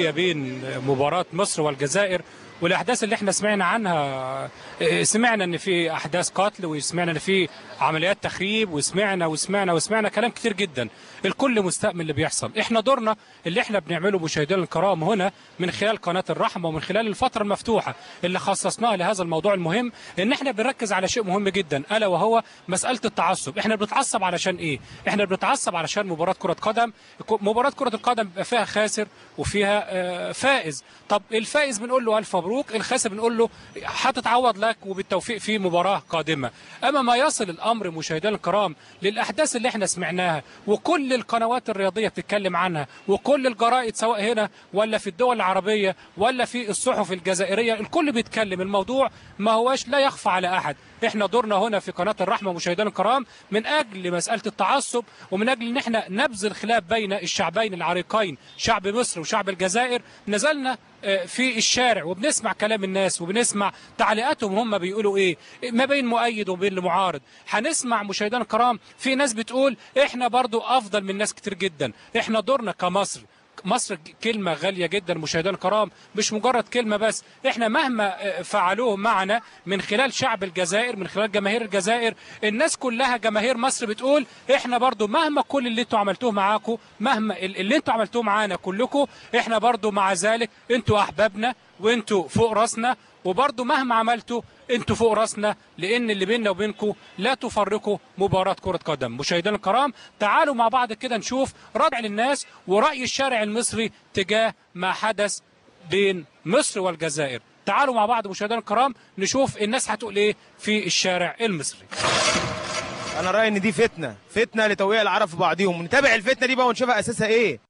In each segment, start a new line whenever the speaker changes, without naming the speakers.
الرياضيه بين مباراه مصر والجزائر والاحداث اللي احنا سمعنا عنها اه، سمعنا ان في احداث قتل وسمعنا ان في عمليات تخريب وسمعنا وسمعنا وسمعنا كلام كتير جدا الكل مستاء من اللي بيحصل احنا دورنا اللي احنا بنعمله مشاهدينا الكرام هنا من خلال قناه الرحمه ومن خلال الفتره المفتوحه اللي خصصناها لهذا الموضوع المهم ان احنا بنركز على شيء مهم جدا الا وهو مساله التعصب احنا بنتعصب علشان ايه احنا بنتعصب علشان مباراه كره قدم مباراه كره القدم بيبقى فيها خاسر وفيها آه، فائز طب الفائز بنقول له الف مبروك الخاسر بنقول له هتتعوض لك وبالتوفيق في مباراه قادمه اما ما يصل الامر مشاهدينا الكرام للاحداث اللي احنا سمعناها وكل القنوات الرياضيه بتتكلم عنها وكل الجرائد سواء هنا ولا في الدول العربيه ولا في الصحف الجزائريه الكل بيتكلم الموضوع ما هواش لا يخفى على احد احنا دورنا هنا في قناه الرحمه مشاهدينا الكرام من اجل مساله التعصب ومن اجل ان احنا نبذل خلاف بين الشعبين العريقين شعب مصر وشعب الجزائر نزلنا آه، في الشارع وبنسمع كلام الناس وبنسمع تعليقاتهم هم بيقولوا ايه ما بين مؤيد وبين المعارض هنسمع مشاهدينا الكرام في ناس بتقول احنا برضو افضل من ناس كتير جدا احنا دورنا كمصر مصر كلمة غالية جدا مشاهدينا الكرام مش مجرد كلمة بس احنا مهما آه، فعلوه معنا من خلال شعب الجزائر من خلال جماهير الجزائر الناس كلها جماهير مصر بتقول احنا برضو مهما كل اللي انتوا عملتوه معاكم مهما ال- اللي انتوا عملتوه معانا كلكم احنا برضو مع ذلك انتوا احبابنا وانتوا فوق راسنا وبرضو مهما عملتوا انتوا فوق راسنا لان اللي بيننا وبينكم لا تفرقوا مباراه كره قدم مشاهدينا الكرام تعالوا مع بعض كده نشوف ردع للناس وراي الشارع المصري تجاه ما حدث بين مصر والجزائر تعالوا مع بعض مشاهدينا الكرام نشوف الناس هتقول ايه في الشارع المصري
انا رايي ان دي فتنه فتنه لتوقيع العرب في بعضهم نتابع الفتنه دي بقى ونشوفها اساسها ايه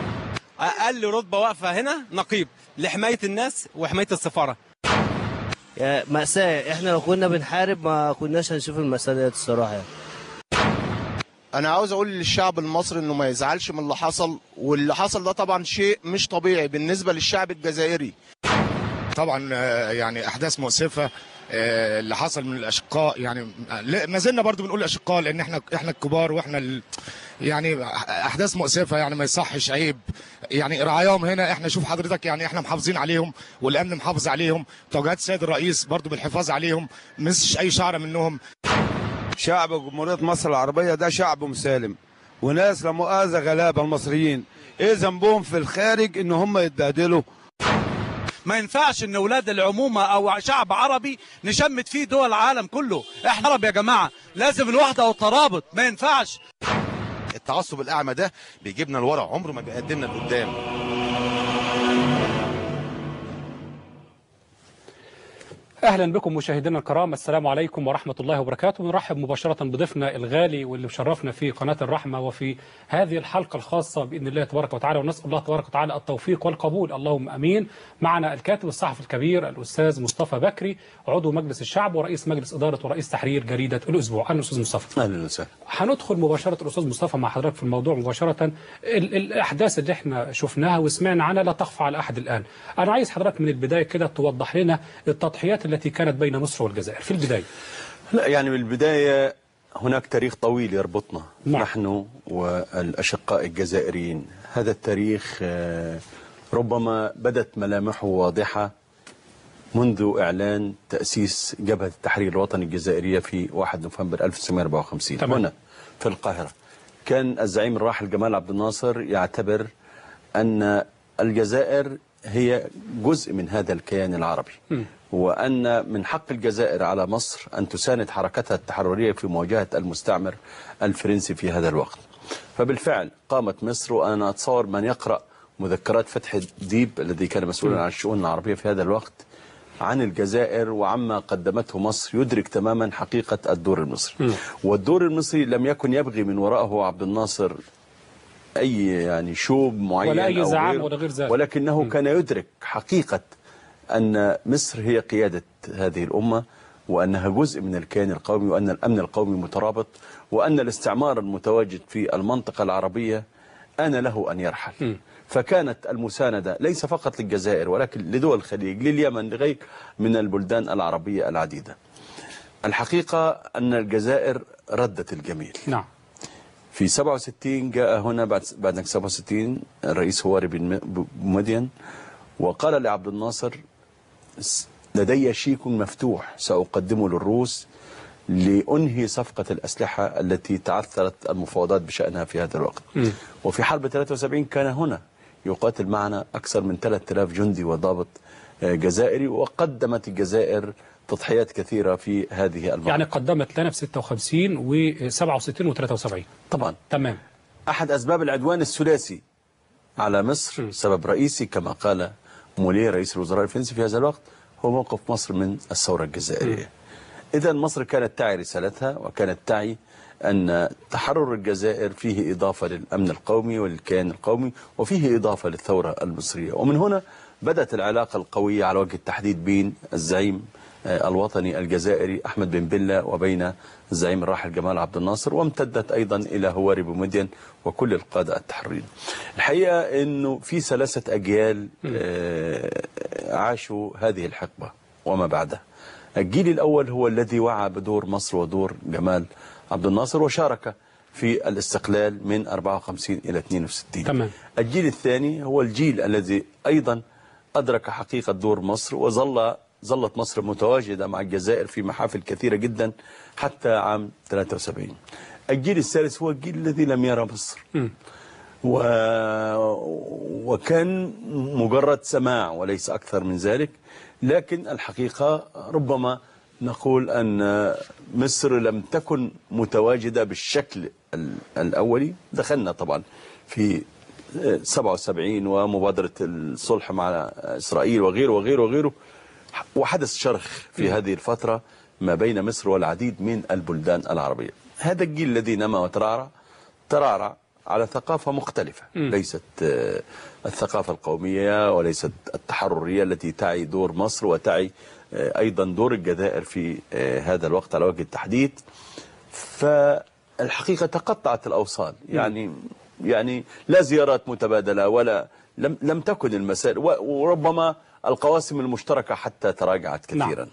اقل رتبه واقفه هنا نقيب لحمايه الناس وحمايه السفاره
يا مأساة احنا لو كنا بنحارب ما كناش هنشوف المأساة ديت الصراحة يعني.
انا عاوز اقول للشعب المصري انه ما يزعلش من اللي حصل واللي حصل ده طبعا شيء مش طبيعي بالنسبه للشعب الجزائري
طبعا آه، يعني احداث مؤسفه آه، اللي حصل من الاشقاء يعني لا، ما زلنا برضو بنقول اشقاء لان احنا احنا الكبار واحنا ال... يعني احداث مؤسفه يعني ما يصحش عيب يعني رعاياهم هنا احنا شوف حضرتك يعني احنا محافظين عليهم والامن محافظ عليهم توجيهات السيد الرئيس برضو بالحفاظ عليهم مش اي شعره منهم
شعب جمهورية مصر العربية ده شعب مسالم وناس لا مؤاخذة غلابة المصريين ايه ذنبهم في الخارج ان هم يتبهدلوا
ما ينفعش ان اولاد العمومه او شعب عربي نشمت فيه دول العالم كله احنا عرب يا جماعه لازم الوحده والترابط ما ينفعش
التعصب الاعمى ده بيجيبنا لورا عمره ما بيقدمنا لقدام
اهلا بكم مشاهدينا الكرام السلام عليكم ورحمه الله وبركاته نرحب مباشره بضيفنا الغالي واللي مشرفنا في قناه الرحمه وفي هذه الحلقه الخاصه باذن الله تبارك وتعالى ونسال الله تبارك وتعالى التوفيق والقبول اللهم امين معنا الكاتب الصحفي الكبير الاستاذ مصطفى بكري عضو مجلس الشعب ورئيس مجلس اداره ورئيس تحرير جريده الاسبوع اهلا استاذ مصطفى
اهلا وسهلا
هندخل مباشره الاستاذ مصطفى مع حضرتك في الموضوع مباشره ال- الاحداث اللي احنا شفناها وسمعنا عنها لا تخفى على احد الان انا عايز حضرتك من البدايه كده توضح لنا التضحيات التي كانت بين مصر والجزائر في البدايه
لا يعني من البداية هناك تاريخ طويل يربطنا
نعم.
نحن والأشقاء الجزائريين هذا التاريخ آه، ربما بدت ملامحه واضحة منذ إعلان تأسيس جبهة التحرير الوطني الجزائرية في 1 نوفمبر 1954
تمام.
هنا في القاهرة كان الزعيم الراحل جمال عبد الناصر يعتبر أن الجزائر هي جزء من هذا الكيان العربي وأن من حق الجزائر على مصر أن تساند حركتها التحررية في مواجهة المستعمر الفرنسي في هذا الوقت فبالفعل قامت مصر وأنا أتصور من يقرأ مذكرات فتحي ديب الذي كان مسؤولا عن الشؤون العربية في هذا الوقت عن الجزائر وعما قدمته مصر يدرك تماما حقيقة الدور المصري والدور المصري لم يكن يبغي من وراءه عبد الناصر أي يعني شوب معين
ولا أي
أو
زعامة
غيره،
ولا غير ذلك.
ولكنه كان يدرك حقيقة أن مصر هي قيادة هذه الأمة وأنها جزء من الكيان القومي وأن الأمن القومي مترابط وأن الاستعمار المتواجد في المنطقة العربية آن له أن يرحل فكانت المساندة ليس فقط للجزائر ولكن لدول الخليج لليمن لغير من البلدان العربية العديدة الحقيقة أن الجزائر ردت الجميل
نعم
في 67 جاء هنا بعد بعد 67 الرئيس هواري بن م- بومدين وقال لعبد الناصر س- لدي شيك مفتوح سأقدمه للروس لأنهي صفقة الأسلحة التي تعثرت المفاوضات بشأنها في هذا الوقت وفي حرب 73 كان هنا يقاتل معنا أكثر من 3000 جندي وضابط آه، جزائري وقدمت الجزائر تضحيات كثيرة في هذه المعركة
يعني قدمت لنا في 56 و 67 و 73
طبعا
تمام
أحد أسباب العدوان الثلاثي على مصر سبب رئيسي كما قال موليه رئيس الوزراء الفرنسي في هذا الوقت هو موقف مصر من الثورة الجزائرية إذا مصر كانت تعي رسالتها وكانت تعي أن تحرر الجزائر فيه إضافة للأمن القومي وللكيان القومي وفيه إضافة للثورة المصرية ومن هنا بدأت العلاقة القوية على وجه التحديد بين الزعيم آه، الوطني الجزائري أحمد بن بلة وبين الزعيم الراحل جمال عبد الناصر وامتدت أيضا إلى هواري بومدين وكل القادة التحريريين الحقيقة أنه في ثلاثة أجيال آه، عاشوا هذه الحقبة وما بعدها الجيل الأول هو الذي وعى بدور مصر ودور جمال عبد الناصر وشارك في الاستقلال من 54 إلى 62
تمام.
الجيل الثاني هو الجيل الذي أيضا أدرك حقيقة دور مصر وظل ظلت مصر متواجدة مع الجزائر في محافل كثيرة جدا حتى عام 73 الجيل الثالث هو الجيل الذي لم يرى مصر و... وكان مجرد سماع وليس أكثر من ذلك لكن الحقيقة ربما نقول أن مصر لم تكن متواجدة بالشكل ال- الأولي دخلنا طبعا في 77 ومبادرة الصلح مع إسرائيل وغيره وغيره وغيره وحدث شرخ في هذه الفترة ما بين مصر والعديد من البلدان العربية هذا الجيل الذي نما وترعرع ترعرع على ثقافة مختلفة ليست آه، الثقافة القومية وليست التحررية التي تعي دور مصر وتعي آه، أيضا دور الجزائر في آه، هذا الوقت على وجه التحديد فالحقيقة تقطعت الأوصال يعني يعني لا زيارات متبادلة ولا لم لم تكن المسائل و- وربما القواسم المشتركة حتى تراجعت كثيرا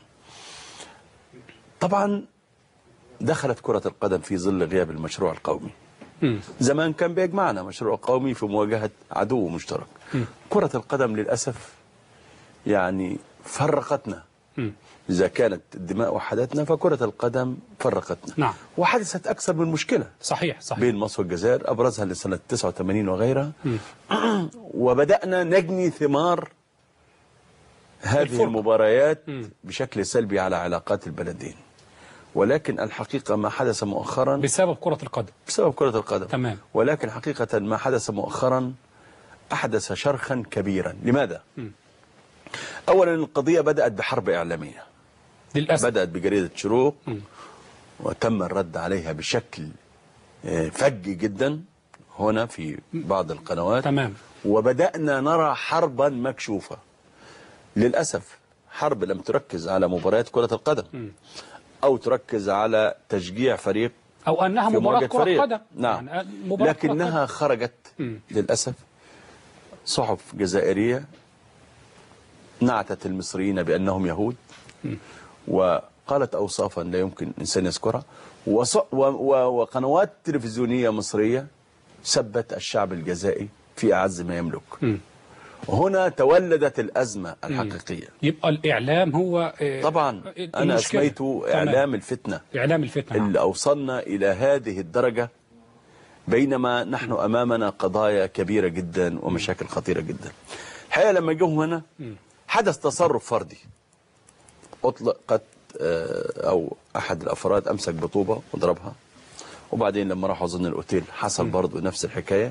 طبعا دخلت كرة القدم في ظل غياب المشروع القومي زمان كان بيجمعنا مشروع قومي في مواجهة عدو مشترك كرة القدم للأسف يعني فرقتنا إذا كانت الدماء وحدتنا فكرة القدم فرقتنا
نعم.
وحدثت أكثر من مشكلة
صحيح صحيح
بين مصر والجزائر أبرزها لسنة 89 وغيرها وبدأنا نجني ثمار هذه
الفرقة.
المباريات بشكل سلبي على علاقات البلدين ولكن الحقيقة ما حدث مؤخرا
بسبب كرة القدم
بسبب كرة القدم
تمام.
ولكن حقيقة ما حدث مؤخرا أحدث شرخا كبيرا لماذا؟ أولا القضية بدأت بحرب إعلامية
للأسف
بدأت بجريدة شروق وتم الرد عليها بشكل آه، فج جدا هنا في بعض القنوات
تمام.
وبدأنا نرى حربا مكشوفة للأسف حرب لم تركز على مباريات كرة القدم أو تركز على تشجيع فريق
أو أنها
في
مباراة
مواجهة
كرة
فريق
قدم
نعم
يعني مباراة كرة
لكنها خرجت للأسف صحف جزائرية نعتت المصريين بأنهم يهود وقالت أوصافا لا يمكن إنسان يذكرها وص- و- و- وقنوات تلفزيونية مصرية سبت الشعب الجزائري في أعز ما يملك هنا تولدت الأزمة الحقيقية
يبقى الإعلام هو آه،
طبعا أنا
المشكلة.
أسميته
تمام.
إعلام الفتنة
إعلام الفتنة نعم.
اللي أوصلنا إلى هذه الدرجة بينما نحن أمامنا قضايا كبيرة جدا ومشاكل خطيرة جدا الحقيقة لما جم هنا حدث تصرف فردي أطلقت آه، أو أحد الأفراد أمسك بطوبة وضربها وبعدين لما راحوا أظن الأوتيل حصل برضو نفس الحكاية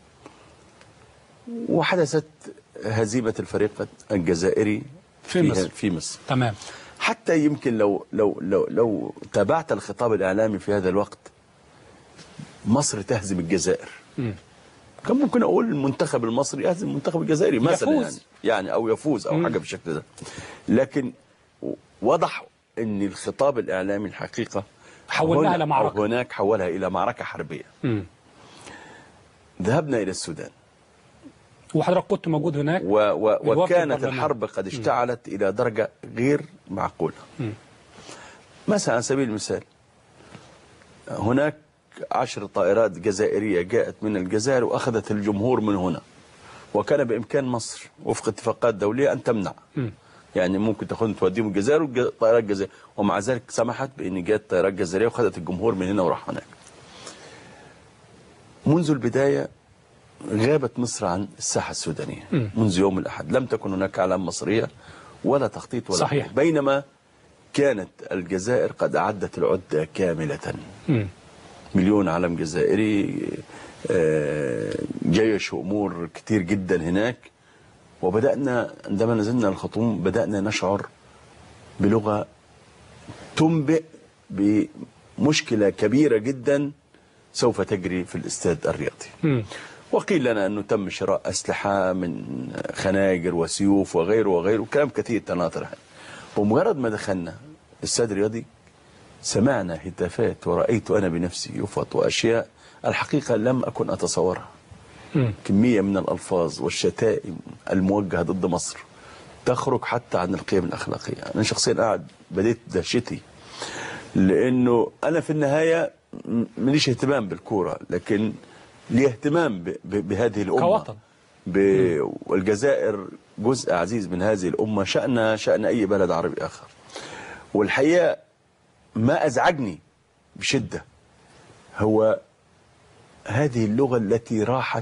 وحدثت هزيمة الفريق الجزائري
في مصر.
في مصر
تمام
حتى يمكن لو لو لو لو تابعت الخطاب الاعلامي في هذا الوقت مصر تهزم الجزائر كان ممكن اقول المنتخب المصري يهزم المنتخب الجزائري مثلا
يفوز.
يعني يعني او يفوز او حاجه بالشكل ده لكن وضح ان الخطاب الاعلامي الحقيقه
حولناها
هنا-
لمعركة.
أو هناك حولها الى معركه حربيه
مم.
ذهبنا الى السودان
وحضرتك كنت موجود هناك
و و
الوفد
وكانت
البرلماني.
الحرب قد اشتعلت إلى درجة غير معقولة مثلا على سبيل المثال هناك عشر طائرات جزائرية جاءت من الجزائر وأخذت الجمهور من هنا وكان بإمكان مصر وفق اتفاقات دولية أن تمنع يعني ممكن تاخدهم توديهم الجزائر وطائرات جزائرية ومع ذلك سمحت بأن جاءت طائرات جزائرية وخدت الجمهور من هنا وراح هناك منذ البداية غابت مصر عن الساحة السودانية
مم.
منذ يوم الأحد لم تكن هناك أعلام مصرية ولا تخطيط ولا
صحيح.
بينما كانت الجزائر قد أعدت العدة كاملة
مم.
مليون علم جزائري آه، جيش وأمور كتير جدا هناك وبدأنا عندما نزلنا الخطوم بدأنا نشعر بلغة تنبئ بمشكلة كبيرة جدا سوف تجري في الاستاد الرياضي
مم.
وقيل لنا أنه تم شراء أسلحة من خناجر وسيوف وغيره وغيره كلام كثير تناثر بمجرد ما دخلنا الاستاد الرياضي سمعنا هتافات ورأيت أنا بنفسي يفط وأشياء الحقيقة لم أكن أتصورها
مم.
كمية من الألفاظ والشتائم الموجهة ضد مصر تخرج حتى عن القيم الأخلاقية أنا شخصيا قاعد بديت دهشتي لأنه أنا في النهاية م- ماليش اهتمام بالكورة لكن لي اهتمام ب- ب- بهذه الأمة
كوطن.
ب... والجزائر جزء عزيز من هذه الأمة شأنها شأن أي بلد عربي آخر والحقيقة ما أزعجني بشدة هو هذه اللغة التي راحت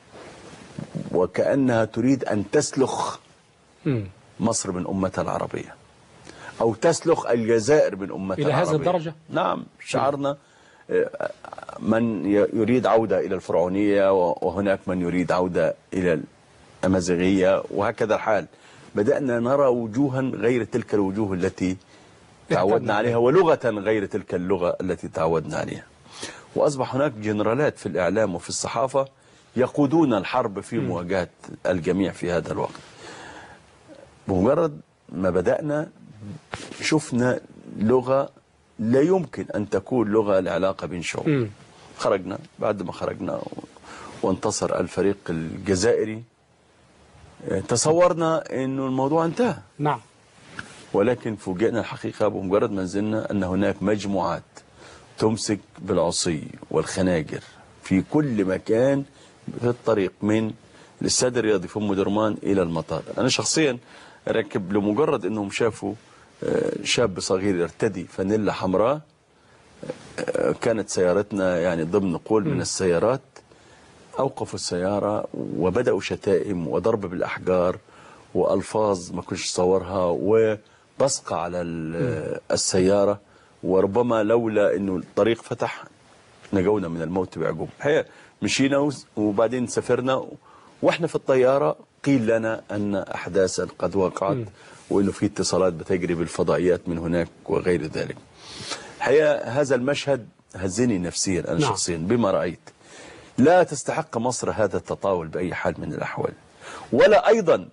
وكأنها تريد أن تسلخ
مم.
مصر من أمتها العربية أو تسلخ الجزائر من أمتها
إلى هذه
العربية
الدرجة؟
نعم شعرنا آه، من ي- يريد عودة إلى الفرعونية و- وهناك من يريد عودة إلى الأمازيغية وهكذا الحال بدأنا نرى وجوها غير تلك الوجوه التي تعودنا عليها ولغة غير تلك اللغة التي تعودنا عليها وأصبح هناك جنرالات في الإعلام وفي الصحافة يقودون الحرب في مواجهة الجميع في هذا الوقت بمجرد ما بدأنا شفنا لغة لا يمكن أن تكون لغة لعلاقة بين شعوب
مم.
خرجنا بعد ما خرجنا و- وانتصر الفريق الجزائري اه، تصورنا انه الموضوع انتهى
نعم
ولكن فوجئنا الحقيقة بمجرد ما نزلنا أن هناك مجموعات تمسك بالعصي والخناجر في كل مكان في الطريق من الاستاد الرياضي في أم درمان إلى المطار أنا شخصيا راكب لمجرد أنهم شافوا آه، شاب صغير يرتدي فانيلا حمراء آه، كانت سيارتنا يعني ضمن قول من السيارات أوقفوا السيارة وبدأوا شتائم وضرب بالأحجار وألفاظ ما كنتش تصورها وبصقة على ال- السيارة وربما لولا أنه الطريق فتح نجونا من الموت بعجوب الحقيقة مشينا وز- وبعدين سافرنا واحنا في الطيارة قيل لنا أن أحداثا قد وقعت وأنه في اتصالات بتجري بالفضائيات من هناك وغير ذلك الحقيقة هذا المشهد هزني نفسيا أنا
نعم.
شخصيا بما رأيت لا تستحق مصر هذا التطاول بأي حال من الأحوال ولا أيضا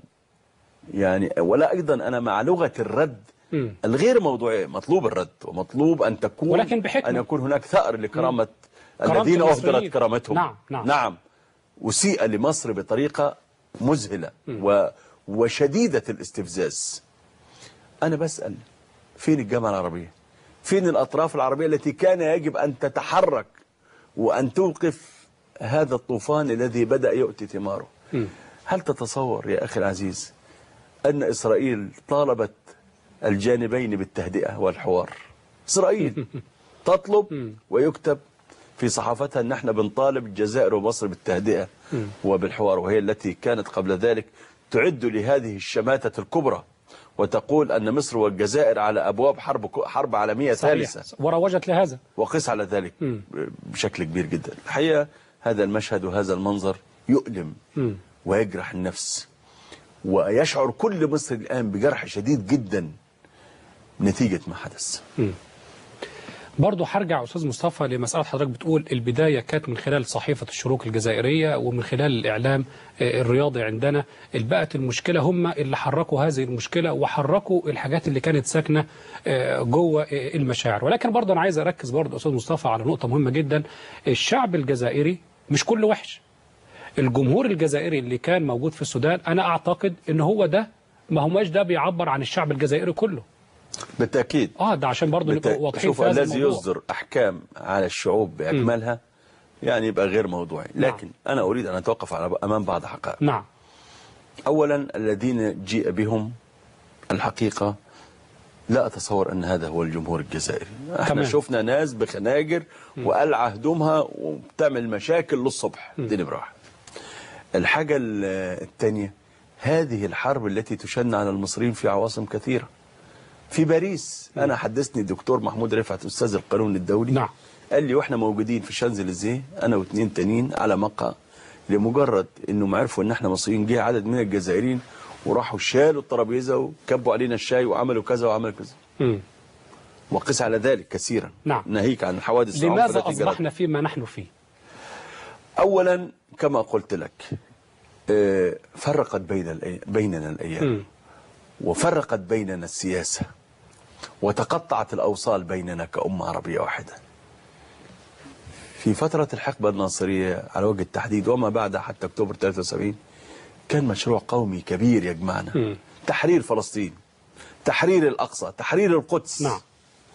يعني ولا أيضا أنا مع لغة الرد
مم.
الغير موضوعية مطلوب الرد ومطلوب أن تكون
ولكن بحكمة.
أن يكون هناك ثأر لكرامة
كرامة
الذين
المصريين.
أهدرت كرامتهم
نعم، نعم.
نعم أسيء لمصر بطريقة مذهلة و وشديدة الاستفزاز أنا بسأل فين الجامعة العربية فين الأطراف العربية التي كان يجب أن تتحرك وأن توقف هذا الطوفان الذي بدأ يؤتي ثماره
مم.
هل تتصور يا أخي العزيز أن إسرائيل طالبت الجانبين بالتهدئة والحوار إسرائيل تطلب ويكتب في صحافتها أن احنا بنطالب الجزائر ومصر بالتهدئة وبالحوار وهي التي كانت قبل ذلك تعد لهذه الشماتة الكبرى وتقول أن مصر والجزائر على أبواب حرب حرب عالمية
صحيح
ثالثة
وروجت لهذا
وقس على ذلك
مم.
بشكل كبير جدا الحقيقة هذا المشهد وهذا المنظر يؤلم
مم.
ويجرح النفس ويشعر كل مصري الآن بجرح شديد جدا نتيجة ما حدث
برضه هرجع أستاذ مصطفى لمسألة حضرتك بتقول البداية كانت من خلال صحيفة الشروق الجزائرية ومن خلال الإعلام آه، الرياضي عندنا بقت المشكلة هم اللي حركوا هذه المشكلة وحركوا الحاجات اللي كانت ساكنة آه، جوه آه، المشاعر ولكن برضه أنا عايز أركز برضه أستاذ مصطفى على نقطة مهمة جدا الشعب الجزائري مش كله وحش الجمهور الجزائري اللي كان موجود في السودان أنا أعتقد إن هو ده ما هماش ده بيعبر عن الشعب الجزائري كله
بالتاكيد
اه ده عشان برضه نبقى
بالتأكيد.
واضحين
شوف
في هذا
الذي
الموضوع
يصدر احكام على الشعوب باكملها يعني يبقى غير موضوعي لكن انا اريد ان اتوقف على امام بعض حقائق
نعم
اولا الذين جيء بهم الحقيقه لا اتصور ان هذا هو الجمهور الجزائري احنا
تمام.
شفنا ناس بخناجر وقلع هدومها وبتعمل مشاكل للصبح دي نمره واحد الحاجه ال- الثانيه هذه الحرب التي تشن على المصريين في عواصم كثيره في باريس انا حدثني الدكتور محمود رفعت استاذ القانون الدولي
نعم
قال لي واحنا موجودين في شانزليزيه انا واثنين تانيين على مقهى لمجرد انهم عرفوا ان احنا مصريين جه عدد من الجزائريين وراحوا شالوا الترابيزه وكبوا علينا الشاي وعملوا كذا وعملوا كذا
مم.
وقس على ذلك كثيرا
نعم.
ناهيك عن الحوادث العنف
لماذا
التي جرت.
اصبحنا فيما نحن فيه
اولا كما قلت لك آه، فرقت بين الأي- بيننا الايام
مم.
وفرقت بيننا السياسه وتقطعت الاوصال بيننا كامه عربيه واحده في فترة الحقبة الناصرية على وجه التحديد وما بعد حتى أكتوبر 73 كان مشروع قومي كبير يجمعنا
مم.
تحرير فلسطين تحرير الأقصى تحرير القدس
نعم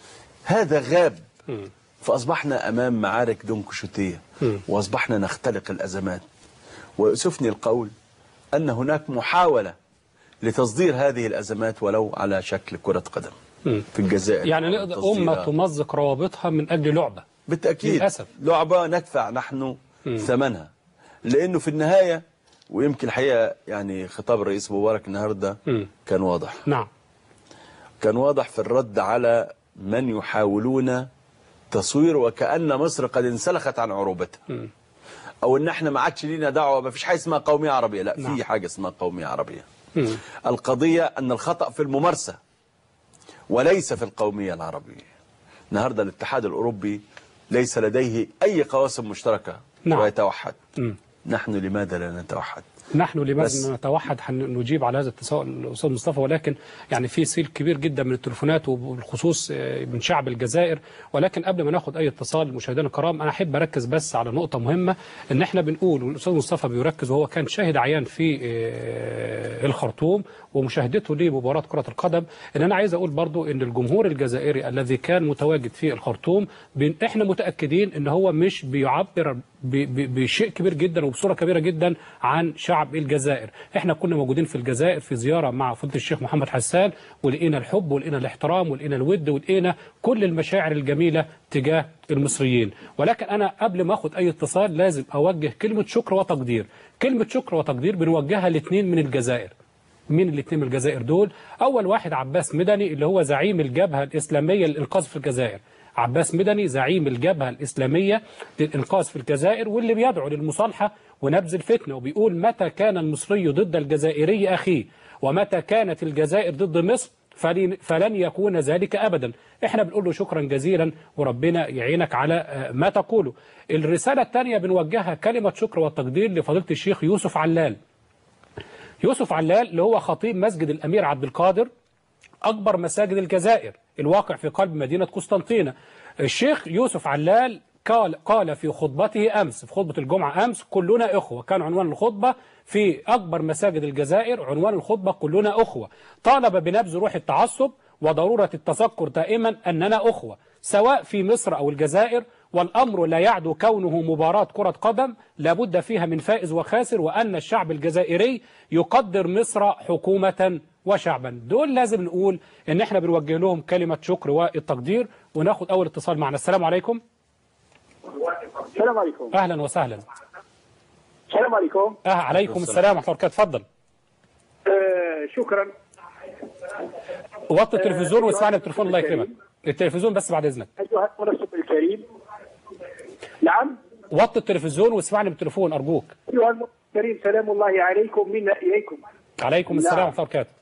هذا غاب
مم.
فأصبحنا أمام معارك دونكشوتية
مم.
وأصبحنا نختلق الأزمات ويؤسفني القول أن هناك محاولة لتصدير هذه الأزمات ولو على شكل كرة قدم
مم.
في الجزائر
يعني نقدر
تصديرها.
أمة تمزق روابطها من أجل لعبة
بالتأكيد
للأسف.
لعبة ندفع نحن
مم.
ثمنها لأنه في النهاية ويمكن الحقيقة يعني خطاب الرئيس مبارك النهاردة
مم.
كان واضح
نعم
كان واضح في الرد على من يحاولون تصوير وكأن مصر قد انسلخت عن عروبتها
مم.
أو إن احنا ما عادش لينا دعوة ما فيش حاجة اسمها قومية عربية لا
نعم.
في حاجة اسمها قومية عربية
مم.
القضية أن الخطأ في الممارسة وليس في القومية العربية النهاردة الاتحاد الأوروبي ليس لديه أي قواسم مشتركة
نعم.
ويتوحد
مم.
نحن لماذا لا نتوحد
نحن
بس.
لماذا نتوحد حن- نجيب على هذا التساؤل الأستاذ مصطفى ولكن يعني في سيل كبير جدا من التليفونات وبالخصوص آه، من شعب الجزائر ولكن قبل ما ناخد أي اتصال مشاهدينا الكرام أنا أحب أركز بس على نقطة مهمة إن إحنا بنقول والأستاذ مصطفى بيركز وهو كان شاهد عيان في آه، الخرطوم ومشاهدته لمباراة كرة القدم إن أنا عايز أقول برضو إن الجمهور الجزائري الذي كان متواجد في الخرطوم بن- إحنا متأكدين إن هو مش بيعبر ب- ب- بشيء كبير جدا وبصورة كبيرة جدا عن شعب الجزائر احنا كنا موجودين في الجزائر في زيارة مع فضيلة الشيخ محمد حسان ولقينا الحب ولقينا الاحترام ولقينا الود ولقينا كل المشاعر الجميلة تجاه المصريين ولكن أنا قبل ما أخد أي اتصال لازم أوجه كلمة شكر وتقدير كلمة شكر وتقدير بنوجهها لاثنين من الجزائر مين الاثنين من الجزائر دول اول واحد عباس مدني اللي هو زعيم الجبهه الاسلاميه للانقاذ في الجزائر عباس مدني زعيم الجبهه الاسلاميه للانقاذ في الجزائر واللي بيدعو للمصالحه ونبذ الفتنه وبيقول متى كان المصري ضد الجزائري اخيه ومتى كانت الجزائر ضد مصر فلن فلن يكون ذلك ابدا احنا بنقول له شكرا جزيلا وربنا يعينك على آه، ما تقوله الرساله الثانيه بنوجهها كلمه شكر وتقدير لفضيله الشيخ يوسف علال يوسف علال اللي هو خطيب مسجد الأمير عبد القادر أكبر مساجد الجزائر الواقع في قلب مدينة قسطنطينة الشيخ يوسف علال قال قال في خطبته أمس في خطبة الجمعة أمس كلنا إخوة كان عنوان الخطبة في أكبر مساجد الجزائر عنوان الخطبة كلنا أخوة طالب بنبذ روح التعصب وضرورة التذكر دائما أننا أخوة سواء في مصر أو الجزائر والأمر لا يعدو كونه مباراة كرة قدم لابد فيها من فائز وخاسر وأن الشعب الجزائري يقدر مصر حكومة وشعبا دول لازم نقول ان احنا بنوجه لهم كلمة شكر والتقدير وناخد اول اتصال معنا السلام عليكم
السلام عليكم
اهلا وسهلا
السلام عليكم
اه عليكم السلام ورحمة الله وبركاته اتفضل
آه شكرا
وطي التلفزيون واسمعني بالتليفون الله يكرمك التلفزيون بس بعد اذنك
ايها المنصب الكريم نعم
وطي التلفزيون واسمعني بالتليفون ارجوك
ايها المنصب الكريم سلام الله عليكم منا اليكم
عليكم السلام
نعم.
ورحمة الله وبركاته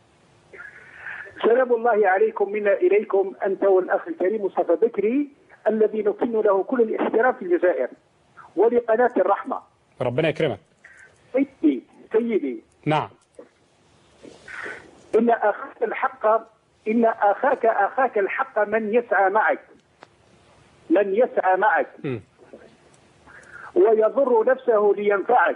سلام الله عليكم منا اليكم انت والاخ الكريم مصطفى بكري الذي نكن له كل الاحترام في الجزائر ولقناه الرحمه
ربنا يكرمك
سيدي سيدي
نعم
إن أخاك الحق إن أخاك أخاك الحق من يسعى معك من يسعى معك
م.
ويضر نفسه لينفعك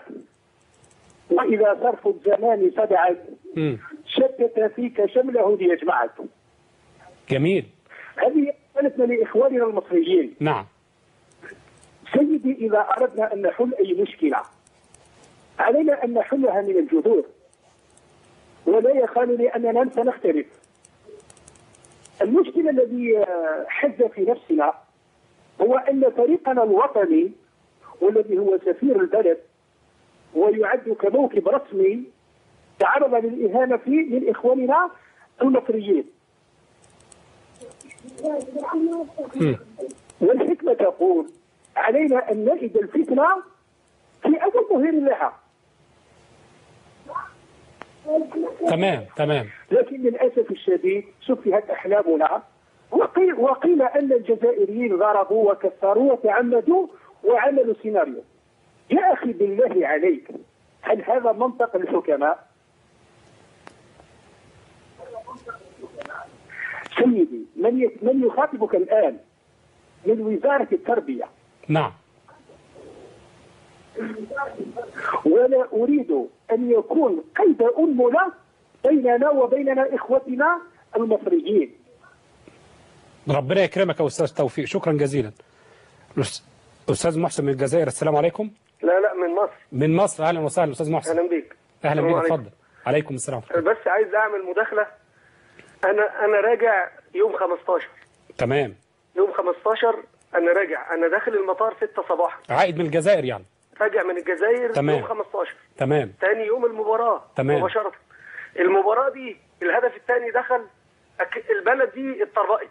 وإذا صرف الزمان صدعك
مم.
شتت فيك شمله ليجمعك
جميل
هذه رسالتنا لاخواننا المصريين
نعم
سيدي اذا اردنا ان نحل اي مشكله علينا ان نحلها من الجذور ولا يخالني اننا سنختلف المشكله الذي آه، حز في نفسنا هو ان فريقنا الوطني والذي هو سفير البلد ويعد كموكب رسمي تعرض للاهانه فيه من اخواننا المصريين والحكمه تقول علينا ان نجد الفتنه في اول ظهير لها
تمام تمام
لكن للاسف الشديد سفهت احلامنا وقيل, وقيل ان الجزائريين ضربوا وكسروا وتعمدوا وعملوا سيناريو يا اخي بالله عليك هل هذا منطق الحكماء؟ سيدي من ي- من يخاطبك الان من وزاره التربيه
نعم
ولا اريد ان يكون قيد انمله بيننا وبيننا اخوتنا المصريين
ربنا يكرمك يا استاذ توفيق شكرا جزيلا الأس- استاذ محسن من الجزائر السلام عليكم
لا لا من مصر
من مصر اهلا وسهلا استاذ محسن
اهلا بيك
اهلا
السلام
بيك
عليكم.
اتفضل عليكم السلام
بس عايز اعمل مداخله انا انا راجع يوم 15
تمام
يوم 15 انا راجع انا داخل المطار 6 صباحا
عائد من الجزائر يعني
راجع من الجزائر
تمام.
يوم 15
تمام
تاني يوم المباراه
تمام.
مباشره المباراه دي الهدف الثاني دخل أك... البلد دي اتطرقت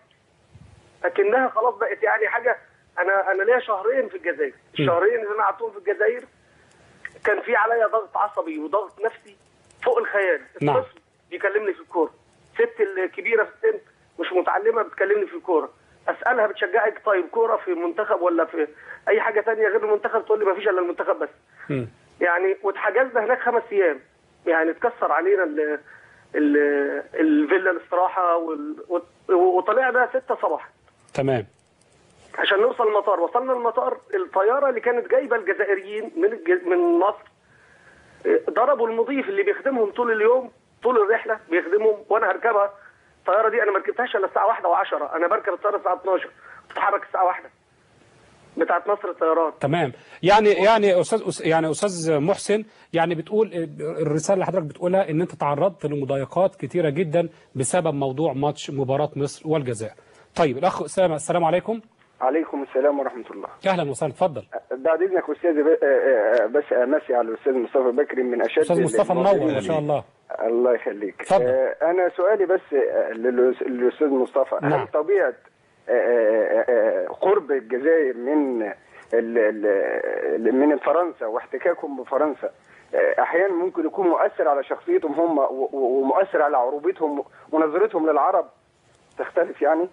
اكنها خلاص بقت يعني حاجه انا انا ليا شهرين في الجزائر
م.
الشهرين اللي انا قعدتهم في الجزائر كان في عليا ضغط عصبي وضغط نفسي فوق الخيال
نعم.
الطفل بيكلمني في الكوره ست الكبيره في السن مش متعلمه بتكلمني في الكوره اسالها بتشجعك طيب كوره في منتخب ولا في اي حاجه تانية غير المنتخب تقول لي ما فيش الا المنتخب بس
مم.
يعني واتحجزنا هناك خمس ايام يعني اتكسر علينا ال ال الفيلا الاستراحه وال... وط- وطلعنا ستة صباحا
تمام
عشان نوصل المطار وصلنا المطار الطياره اللي كانت جايبه الجزائريين من الج... من مصر اه، ضربوا المضيف اللي بيخدمهم طول اليوم طول الرحله بيخدمهم وانا هركبها الطياره دي انا ما ركبتهاش الا الساعه 1 و10 انا بركب الطياره الساعه 12 بتتحرك الساعه 1 بتاعت مصر الطيران
تمام يعني يعني استاذ أس- يعني استاذ محسن يعني بتقول الرساله اللي حضرتك بتقولها ان انت تعرضت لمضايقات كتيره جدا بسبب موضوع ماتش مباراه مصر والجزائر طيب الاخ اسامه السلام عليكم
عليكم السلام ورحمة الله
اهلا وسهلا اتفضل
بعد إذنك أستاذ ب- آه، آه، بس أمسي على الأستاذ مصطفى بكري من أشد
استاذ مصطفى منور
المعجبين
ما شاء الله
الله يخليك
اتفضل.
آه، أنا سؤالي بس آه، للأس- للأستاذ مصطفى
نعم.
هل طبيعة آه، آه، آه، قرب الجزائر من ال- ال- من فرنسا واحتكاكهم بفرنسا آه، أحيانا ممكن يكون مؤثر على شخصيتهم هم و- و- ومؤثر على عروبتهم ونظرتهم للعرب تختلف يعني؟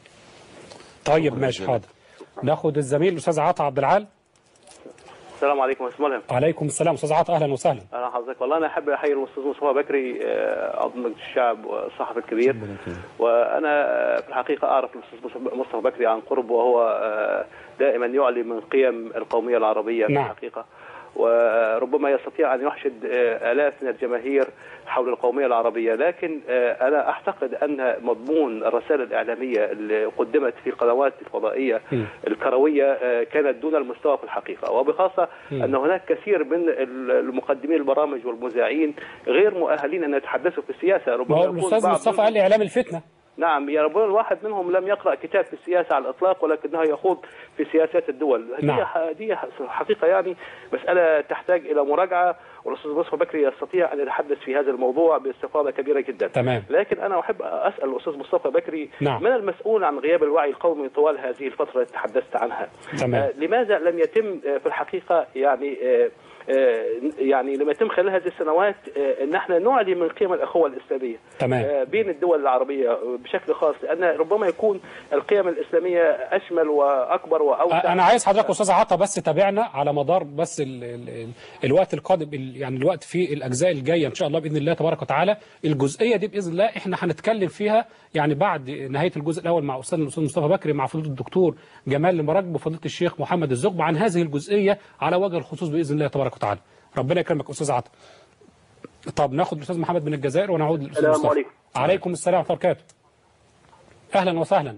طيب ماشي حاضر ناخد الزميل الاستاذ عطا عبد العال
السلام عليكم يا استاذ ملهم
عليكم السلام استاذ عطا اهلا وسهلا
اهلا حضرتك والله انا احب احيي الاستاذ مصطفى بكري آه، عضو مجلس الشعب والصحفي الكبير وانا آه، في الحقيقه اعرف الاستاذ مصطفى- مصطفى بكري عن قرب وهو آه، دائما يعلي من قيم القوميه العربيه في
نعم.
الحقيقه وربما يستطيع ان يحشد آه، الاف من الجماهير حول القوميه العربيه لكن آه، انا اعتقد ان مضمون الرسائل الاعلاميه اللي قدمت في القنوات الفضائيه الكرويه آه، كانت دون المستوى في الحقيقه وبخاصه
مم.
ان هناك كثير من المقدمين البرامج والمذيعين غير مؤهلين ان يتحدثوا في السياسه
ما
ربما
هو
يكون
الاستاذ
بعض
مصطفى
منهم-
قال لي اعلام الفتنه
نعم يا ربما الواحد منهم لم يقرأ كتاب في السياسة على الإطلاق ولكنه يخوض في سياسات الدول
نعم.
دي, ح- دي ح- حقيقة يعني مسألة تحتاج إلى مراجعة والأستاذ مصطفى بكري يستطيع أن يتحدث في هذا الموضوع باستفاضة كبيرة جدا
تمام.
لكن أنا أحب أسأل الأستاذ مصطفى بكري
نعم.
من المسؤول عن غياب الوعي القومي طوال هذه الفترة التي تحدثت عنها
تمام.
آه، لماذا لم يتم آه، في الحقيقة يعني آه، آه، يعني لم يتم خلال هذه السنوات آه، ان احنا نعلي من قيم الاخوه الاسلاميه
تمام.
آه، بين الدول العربيه بشكل خاص لان ربما يكون القيم الاسلاميه اشمل واكبر واوسع
انا عايز حضرتك استاذ عطا بس تابعنا على مدار بس ال ال ال الوقت القادم ال- يعني الوقت في الاجزاء الجايه ان شاء الله باذن الله تبارك وتعالى الجزئيه دي باذن الله احنا هنتكلم فيها يعني بعد نهايه الجزء الاول مع استاذ الاستاذ مصطفى بكري مع فضيله الدكتور جمال المراكب وفضيله الشيخ محمد الزغب عن هذه الجزئيه على وجه الخصوص باذن الله تبارك وتعالى ربنا يكرمك استاذ عطا طب ناخد الاستاذ محمد من الجزائر ونعود للاستاذ
السلام
مصطفى
عليكم.
عليكم السلام ورحمه الله وبركاته اهلا وسهلا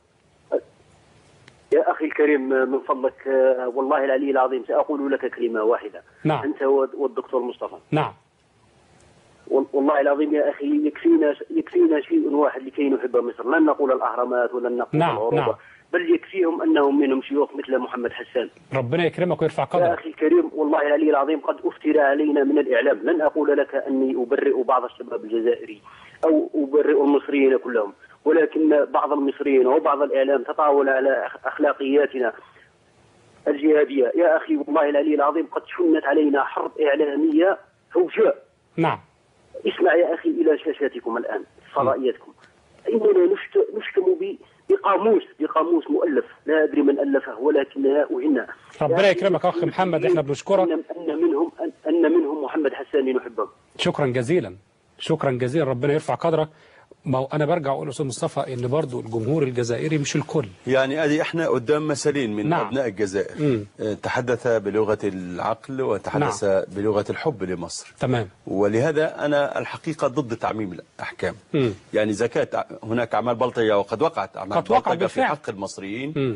يا أخي الكريم من فضلك آه، والله العلي العظيم سأقول لك كلمة واحدة
نعم.
أنت و- والدكتور مصطفى
نعم
وال- والله العظيم يا أخي يكفينا يكفينا شيء واحد لكي نحب مصر لن نقول الأهرامات ولن نقول
نعم،
العروبة
نعم.
بل يكفيهم أنهم منهم شيوخ مثل محمد حسان
ربنا يكرمك ويرفع
يا
قدرك
أخي الكريم والله العلي العظيم قد أفترى علينا من الإعلام لن أقول لك أني أبرئ بعض الشباب الجزائري أو أبرئ المصريين كلهم ولكن بعض المصريين وبعض الإعلام تطاول على أخ- أخلاقياتنا الجهادية يا أخي والله العلي العظيم قد شنت علينا حرب إعلامية فوجاء
نعم
اسمع يا أخي إلى شاشاتكم الآن فضائياتكم إننا نشت- نشتم ب- بقاموس بقاموس مؤلف لا أدري من ألفه ولكنها أهنا
ربنا يكرمك اخ محمد احنا بنشكرك
أن أن منهم أن, أن منهم محمد حسان نحبه
شكرا جزيلا شكرا جزيلا ربنا يرفع قدرك ما هو انا برجع اقول استاذ مصطفى ان برضو الجمهور الجزائري مش الكل
يعني ادي احنا قدام مثلين من
نعم.
ابناء الجزائر
مم.
آه، تحدث بلغه العقل وتحدث
نعم.
بلغه الحب لمصر
تمام
ولهذا انا الحقيقه ضد تعميم الاحكام
مم.
يعني اذا كانت هناك اعمال بلطجه وقد وقعت اعمال
قد وقع
بلطجه في
بالفعل.
حق المصريين
مم.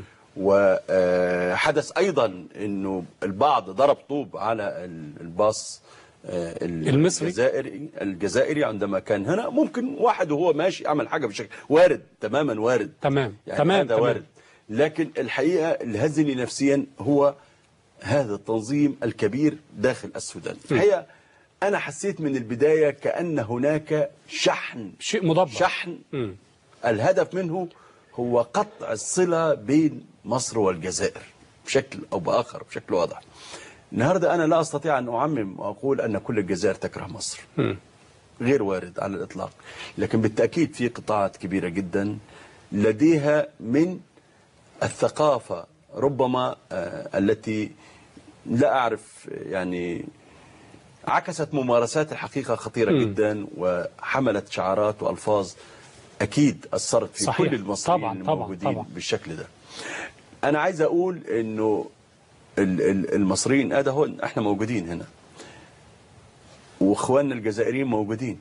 وحدث ايضا انه البعض ضرب طوب على ال- الباص آه، ال-
المصري.
الجزائري الجزائري عندما كان هنا ممكن واحد وهو ماشي عمل حاجه بشكل وارد تماما وارد
تمام
يعني
تمام
هذا
تمام.
وارد لكن الحقيقه اللي هزني نفسيا هو هذا التنظيم الكبير داخل السودان الحقيقه انا حسيت من البدايه كان هناك شحن
شيء مدبر
شحن
مم.
الهدف منه هو قطع الصله بين مصر والجزائر بشكل او باخر بشكل واضح النهارده انا لا استطيع ان اعمم واقول ان كل الجزائر تكره مصر
مم.
غير وارد على الإطلاق لكن بالتأكيد في قطاعات كبيرة جدا لديها من الثقافة ربما آه، التي لا أعرف يعني عكست ممارسات الحقيقة خطيرة
مم.
جدا وحملت شعارات وألفاظ أكيد أثرت في
صحيح.
كل المصريين
طبعاً، طبعاً،
الموجودين
طبعاً.
بالشكل ده أنا عايز أقول إنه ال- ال- المصريين أده هو إحنا موجودين هنا واخواننا الجزائريين موجودين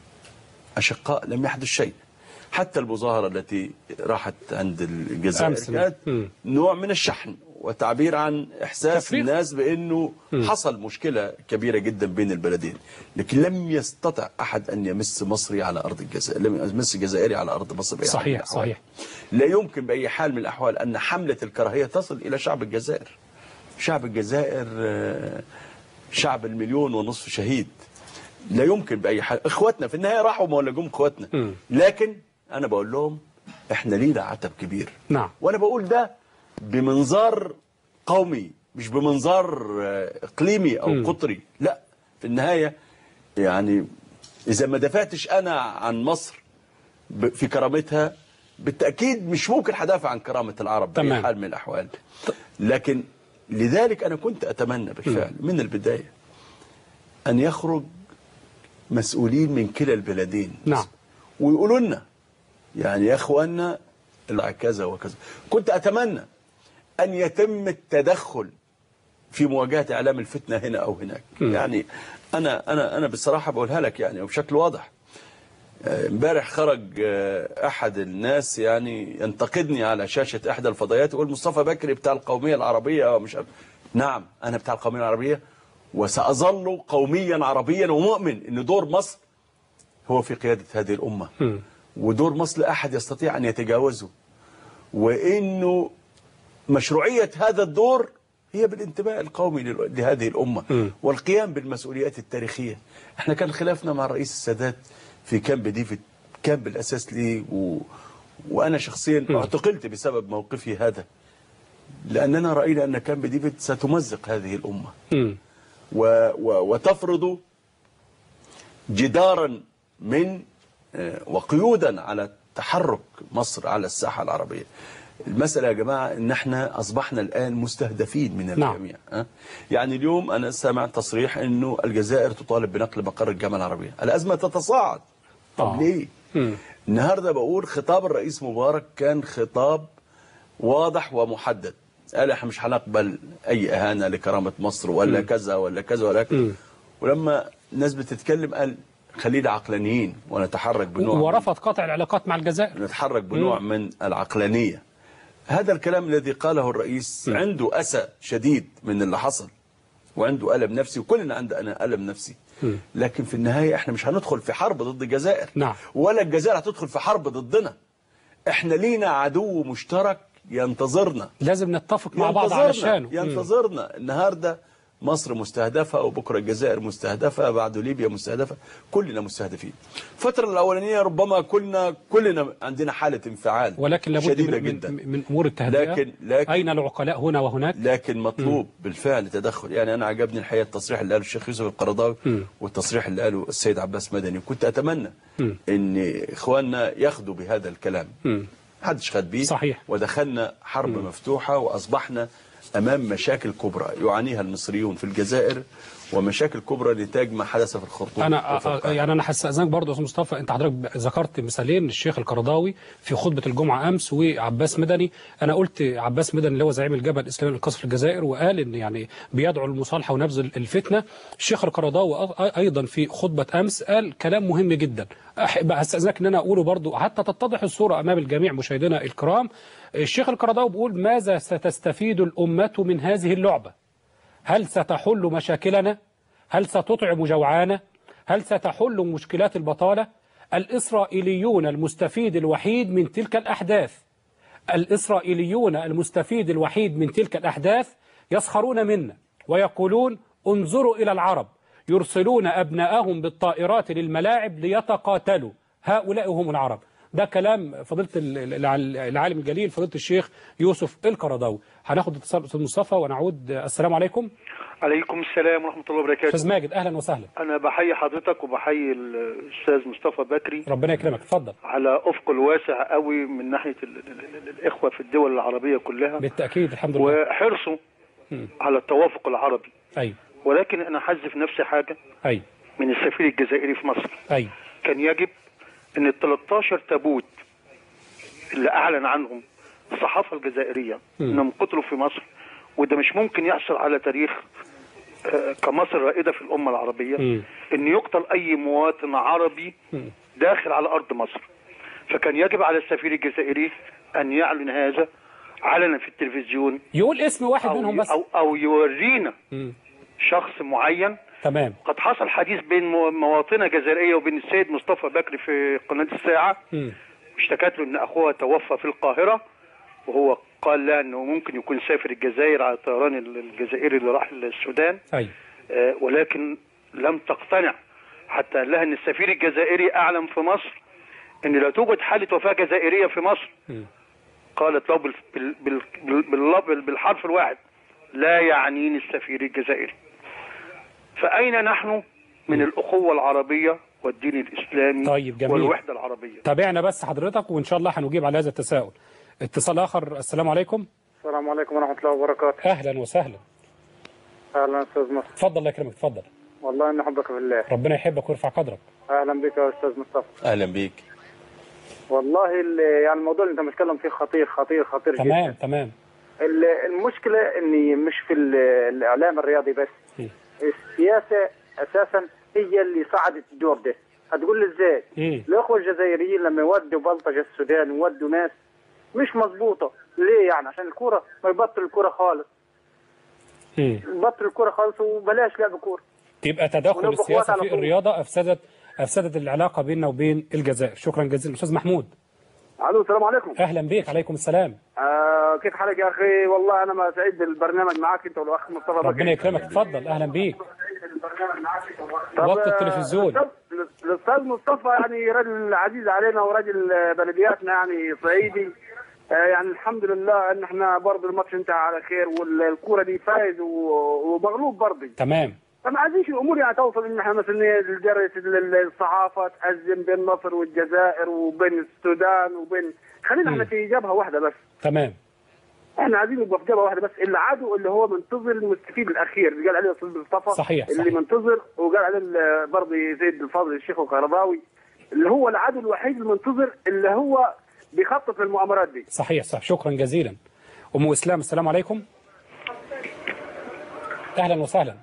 اشقاء لم يحدث شيء حتى المظاهره التي راحت عند الجزائر
أمس.
كانت
مم.
نوع من الشحن وتعبير عن احساس
تفريغ.
الناس بانه
مم.
حصل مشكله كبيره جدا بين البلدين لكن لم يستطع احد ان يمس مصري على ارض الجزائر لم يمس جزائري على ارض مصر بأي حال من
صحيح
الأحوال.
صحيح
لا يمكن باي حال من الاحوال ان حمله الكراهيه تصل الى شعب الجزائر شعب الجزائر آه، شعب المليون ونصف شهيد لا يمكن باي حال اخواتنا في النهايه راحوا ما ولا جم اخواتنا
مم.
لكن انا بقول لهم احنا لينا عتب كبير
نعم
وانا بقول ده بمنظار قومي مش بمنظار آه، اقليمي او
مم.
قطري لا في النهايه يعني اذا ما دافعتش انا عن مصر ب- في كرامتها بالتاكيد مش ممكن هدافع عن كرامه العرب باي
تمام.
حال من الاحوال لكن لذلك انا كنت اتمنى بالفعل من البدايه ان يخرج مسؤولين من كلا البلدين
نعم
ويقولوا لنا يعني يا اخوانا الع كذا وكذا كنت اتمنى ان يتم التدخل في مواجهه اعلام الفتنه هنا او هناك
م.
يعني انا انا انا بصراحه بقولها لك يعني وبشكل واضح آه، امبارح خرج آه، احد الناس يعني ينتقدني على شاشه احدى الفضائيات يقول مصطفى بكري بتاع القوميه العربيه ومش عارف نعم انا بتاع القوميه العربيه وساظل قوميا عربيا ومؤمن ان دور مصر هو في قياده هذه الامه
مم.
ودور مصر لا احد يستطيع ان يتجاوزه وانه مشروعيه هذا الدور هي بالانتماء القومي لل- لهذه الامه
مم.
والقيام بالمسؤوليات التاريخيه احنا كان خلافنا مع الرئيس السادات في كامب ديفيد كان بالاساس لي و... وانا شخصيا
مم.
اعتقلت بسبب موقفي هذا لاننا راينا ان كامب ديفيد ستمزق هذه الامه
مم.
و و وتفرض جدارا من آه، وقيودا على تحرك مصر على الساحة العربية المسألة يا جماعة ان احنا اصبحنا الان مستهدفين من
نعم.
الجميع أه؟ يعني اليوم انا سمعت تصريح انه الجزائر تطالب بنقل مقر الجامعة العربية الازمة تتصاعد طب
آه.
ليه
مم.
النهاردة بقول خطاب الرئيس مبارك كان خطاب واضح ومحدد قال احنا مش هنقبل اي اهانة لكرامة مصر ولا
مم.
كذا ولا كذا ولا كذا
مم.
ولما الناس بتتكلم قال خلينا عقلانيين ونتحرك بنوع من-
ورفض قطع العلاقات مع الجزائر
نتحرك بنوع
مم.
من العقلانية هذا الكلام الذي قاله الرئيس عنده أسى شديد من اللي حصل وعنده ألم نفسي وكلنا عندنا ألم نفسي لكن في النهاية احنا مش هندخل في حرب ضد الجزائر
نعم.
ولا الجزائر هتدخل في حرب ضدنا احنا لينا عدو مشترك ينتظرنا
لازم نتفق مع بعض
ينتظرنا
علشانه مم.
ينتظرنا النهارده مصر مستهدفة وبكرة الجزائر مستهدفة بعده ليبيا مستهدفة كلنا مستهدفين الفترة الأولانية ربما كلنا كلنا عندنا حالة انفعال
ولكن لابد
شديدة
من,
جدا
من, من امور التهدئه
لكن لكن
اين العقلاء هنا وهناك
لكن مطلوب بالفعل تدخل يعني انا عجبني الحقيقه التصريح اللي قاله الشيخ يوسف القرضاوي والتصريح اللي قاله السيد عباس مدني وكنت اتمنى
مم.
ان اخواننا ياخدوا بهذا الكلام
مم.
محدش خد بيه
صحيح.
ودخلنا حرب مفتوحه واصبحنا امام مشاكل كبرى يعانيها المصريون في الجزائر ومشاكل كبرى نتاج ما حدث في الخرطوم
انا
وفي
آه،
القاهرة.
يعني انا هستاذنك برضه يا استاذ مصطفى انت حضرتك ذكرت مثالين الشيخ القرضاوي في خطبه الجمعه امس وعباس مدني انا قلت عباس مدني اللي هو زعيم الجبهه الاسلامي للقصف في الجزائر وقال ان يعني بيدعو للمصالحه ونبذ الفتنه الشيخ القرضاوي أ- ايضا في خطبه امس قال كلام مهم جدا احب استاذنك ان انا اقوله برضه حتى تتضح الصوره امام الجميع مشاهدينا الكرام الشيخ القرضاوي بيقول ماذا ستستفيد الامه من هذه اللعبه هل ستحل مشاكلنا هل ستطعم جوعانا هل ستحل مشكلات البطالة الإسرائيليون المستفيد الوحيد من تلك الأحداث الإسرائيليون المستفيد الوحيد من تلك الأحداث يسخرون منا ويقولون انظروا إلى العرب يرسلون أبناءهم بالطائرات للملاعب ليتقاتلوا هؤلاء هم العرب ده كلام فضيلة ال- ال- العالم الجليل فضيلة الشيخ يوسف القرضاوي هناخد اتصال أستاذ مصطفى ونعود السلام عليكم
عليكم السلام ورحمة الله وبركاته
أستاذ ماجد أهلا وسهلا
أنا بحيي حضرتك وبحيي الأستاذ مصطفى بكري
ربنا يكرمك اتفضل
على أفق الواسع قوي من ناحية ال ال ال الإخوة في الدول العربية كلها
بالتأكيد الحمد لله
وحرصه
مم.
على التوافق العربي
أي
ولكن أنا حذف نفسي حاجة
أي
من السفير الجزائري في مصر
أي
كان يجب أن ال 13 تابوت اللي أعلن عنهم الصحافة الجزائرية
مم.
أنهم قتلوا في مصر وده مش ممكن يحصل على تاريخ آه، كمصر رائدة في الأمة العربية
مم.
أن يقتل أي مواطن عربي
مم.
داخل على أرض مصر فكان يجب على السفير الجزائري أن يعلن هذا علنا في التلفزيون
يقول اسم واحد
أو,
منهم بس
أو, أو يورينا
مم.
شخص معين
تمام
قد حصل حديث بين مو- مواطنة جزائرية وبين السيد مصطفى بكري في قناة الساعة
مم.
اشتكت له ان اخوها توفى في القاهرة وهو قال لها انه ممكن يكون سافر الجزائر على الطيران الجزائري اللي راح للسودان
أي
آه، ولكن لم تقتنع حتى قال لها ان السفير الجزائري اعلم في مصر ان لا توجد حالة وفاة جزائرية في مصر
مم.
قالت له بال- بال- بال- بال- باللب- بالحرف الواحد لا يعنيني السفير الجزائري فأين نحن من الأخوة العربية والدين الإسلامي
طيب، جميل.
والوحدة العربية
تابعنا بس حضرتك وإن شاء الله هنجيب على هذا التساؤل اتصال آخر السلام عليكم
السلام عليكم ورحمة الله وبركاته
أهلا وسهلا
أهلا أستاذ مصطفى
اتفضل الله يكرمك اتفضل
والله إني أحبك في الله
ربنا يحبك ويرفع قدرك
أهلا بك يا أستاذ مصطفى
اهلا بيك
والله ال- يعني الموضوع اللي أنت بتتكلم فيه خطير خطير خطير
تمام
جدا
تمام
ال- المشكلة إني مش في ال- الإعلام الرياضي بس
مم.
السياسة أساسا هي اللي صعدت الدور ده هتقول لي إزاي
مم.
الأخوة الجزائريين لما يودوا بلطجة السودان يودوا ناس مش مظبوطة ليه يعني عشان الكورة ما يبطل الكورة خالص
مم.
يبطل الكورة خالص وبلاش لعب كورة
يبقى تدخل
ونبقى
السياسة
إخوات على
في
طول.
الرياضة أفسدت أفسدت العلاقة بيننا وبين الجزائر شكرا جزيلا أستاذ محمود
الو السلام عليكم
أهلا بيك عليكم السلام
آه كيف حالك يا اخي والله انا ما سعيد بالبرنامج معك انت والاخ مصطفى
ربنا
بكري
يكرمك اتفضل أهلا بيك
طب،
وقت
آه،
التلفزيون.
الأستاذ- الاستاذ مصطفى يعني راجل عزيز علينا وراجل آه، بلدياتنا يعني صعيدي آه، يعني الحمد لله ان احنا برضه الماتش انتهى على خير والكوره دي فايز و- ومغلوب برضه
تمام
فما عايزينش الامور يعني توصل ان احنا مثلا الجرس الصحافه تأزم بين مصر والجزائر وبين السودان وبين خلينا احنا في جبهه واحده بس
تمام
احنا عايزين نبقى في جبهه واحده بس اللي عادوا اللي هو منتظر المستفيد الاخير اللي قال عليه الاستاذ مصطفى
صحيح،
اللي
صحيح.
منتظر وقال عليه ال- برضه زيد الفاضل الشيخ القرضاوي اللي هو العدو الوحيد المنتظر اللي هو بيخطط للمؤامرات دي
صحيح صح شكرا جزيلا أم إسلام السلام عليكم أهلا وسهلا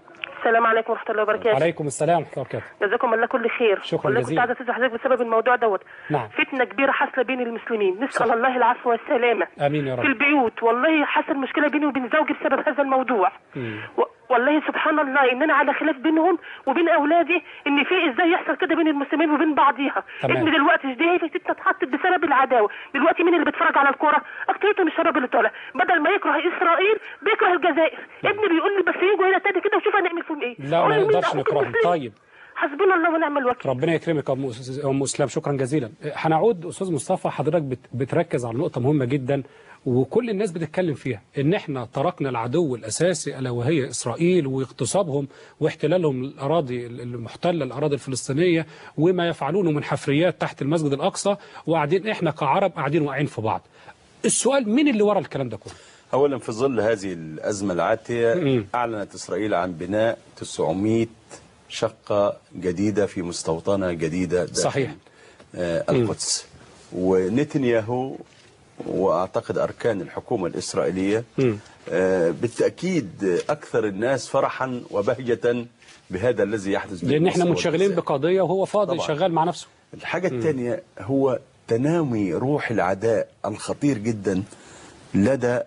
السلام عليكم ورحمه الله وبركاته
عليكم السلام ورحمه الله وبركاته
جزاكم الله كل خير
شكراً
والله كنت
جزيلاً.
عايزه استاذن حضرتك بسبب الموضوع دوت
نعم
فتنه كبيره حاصله بين المسلمين نسال الله العفو والسلامه
امين يا
في
رب
البيوت والله حصل مشكله بيني وبين زوجي بسبب هذا الموضوع
مم.
و... والله سبحان الله ان انا على خلاف بينهم وبين اولادي ان في ازاي يحصل كده بين المسلمين وبين بعضيها
تمام.
ابني دلوقتي دي في فتنه اتحطت بسبب العداوه دلوقتي مين اللي بيتفرج على الكوره اكتريتهم الشباب اللي طالع بدل ما يكره اسرائيل بيكره الجزائر ابني بيقول لي بس يجوا هنا تاني كده وشوف هنعمل فيهم ايه
لا
أقول
ما
له مين
نقدرش
ده؟
نكرههم طيب
حسبنا الله ونعم الوكيل
ربنا يكرمك يا ام أس- ام اسلام شكرا جزيلا هنعود استاذ مصطفى حضرتك بت- بتركز على نقطه مهمه جدا وكل الناس بتتكلم فيها ان احنا تركنا العدو الاساسي الا وهي اسرائيل واغتصابهم واحتلالهم الاراضي المحتله الاراضي الفلسطينيه وما يفعلونه من حفريات تحت المسجد الاقصى وقاعدين احنا كعرب قاعدين واقعين في بعض السؤال مين اللي ورا الكلام ده كله
أولا في ظل هذه الأزمة العاتية أعلنت إسرائيل عن بناء 900 شقة جديدة في مستوطنة جديدة داخل
صحيح.
آه، القدس ونتنياهو وأعتقد أركان الحكومة الإسرائيلية آه، بالتأكيد أكثر الناس فرحا وبهجة بهذا الذي يحدث
لان احنا
بالمصر
منشغلين
والجزائر.
بقضيه وهو فاضي
طبعاً.
شغال مع نفسه
الحاجة الثانية هو تنامي روح العداء الخطير جدا لدى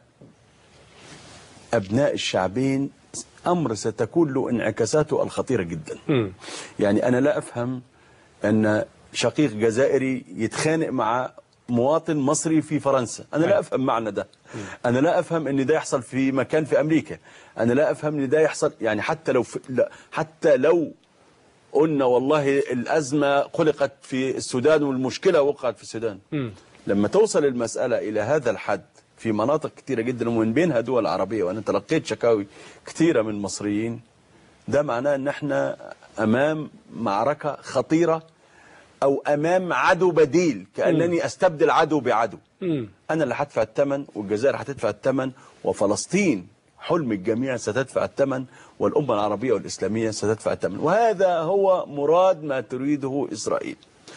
أبناء الشعبين أمر ستكون له انعكاساته الخطيرة جدا يعني أنا لا أفهم أن شقيق جزائري يتخانق مع مواطن مصري في فرنسا أنا لا أفهم معنى ده أنا لا أفهم أن ده يحصل في مكان في أمريكا أنا لا أفهم أن ده يحصل يعني حتى لو في لا حتى لو قلنا والله الأزمة خلقت في السودان والمشكلة وقعت في السودان لما توصل المسألة إلى هذا الحد في مناطق كثيرة جدا ومن بينها دول عربية وأنا تلقيت شكاوي كثيرة من المصريين ده معناه أن احنا أمام معركة خطيرة أو أمام عدو بديل كأنني أستبدل عدو بعدو أنا اللي هدفع الثمن والجزائر هتدفع الثمن وفلسطين حلم الجميع ستدفع الثمن والأمة العربية والإسلامية ستدفع الثمن وهذا هو مراد ما تريده إسرائيل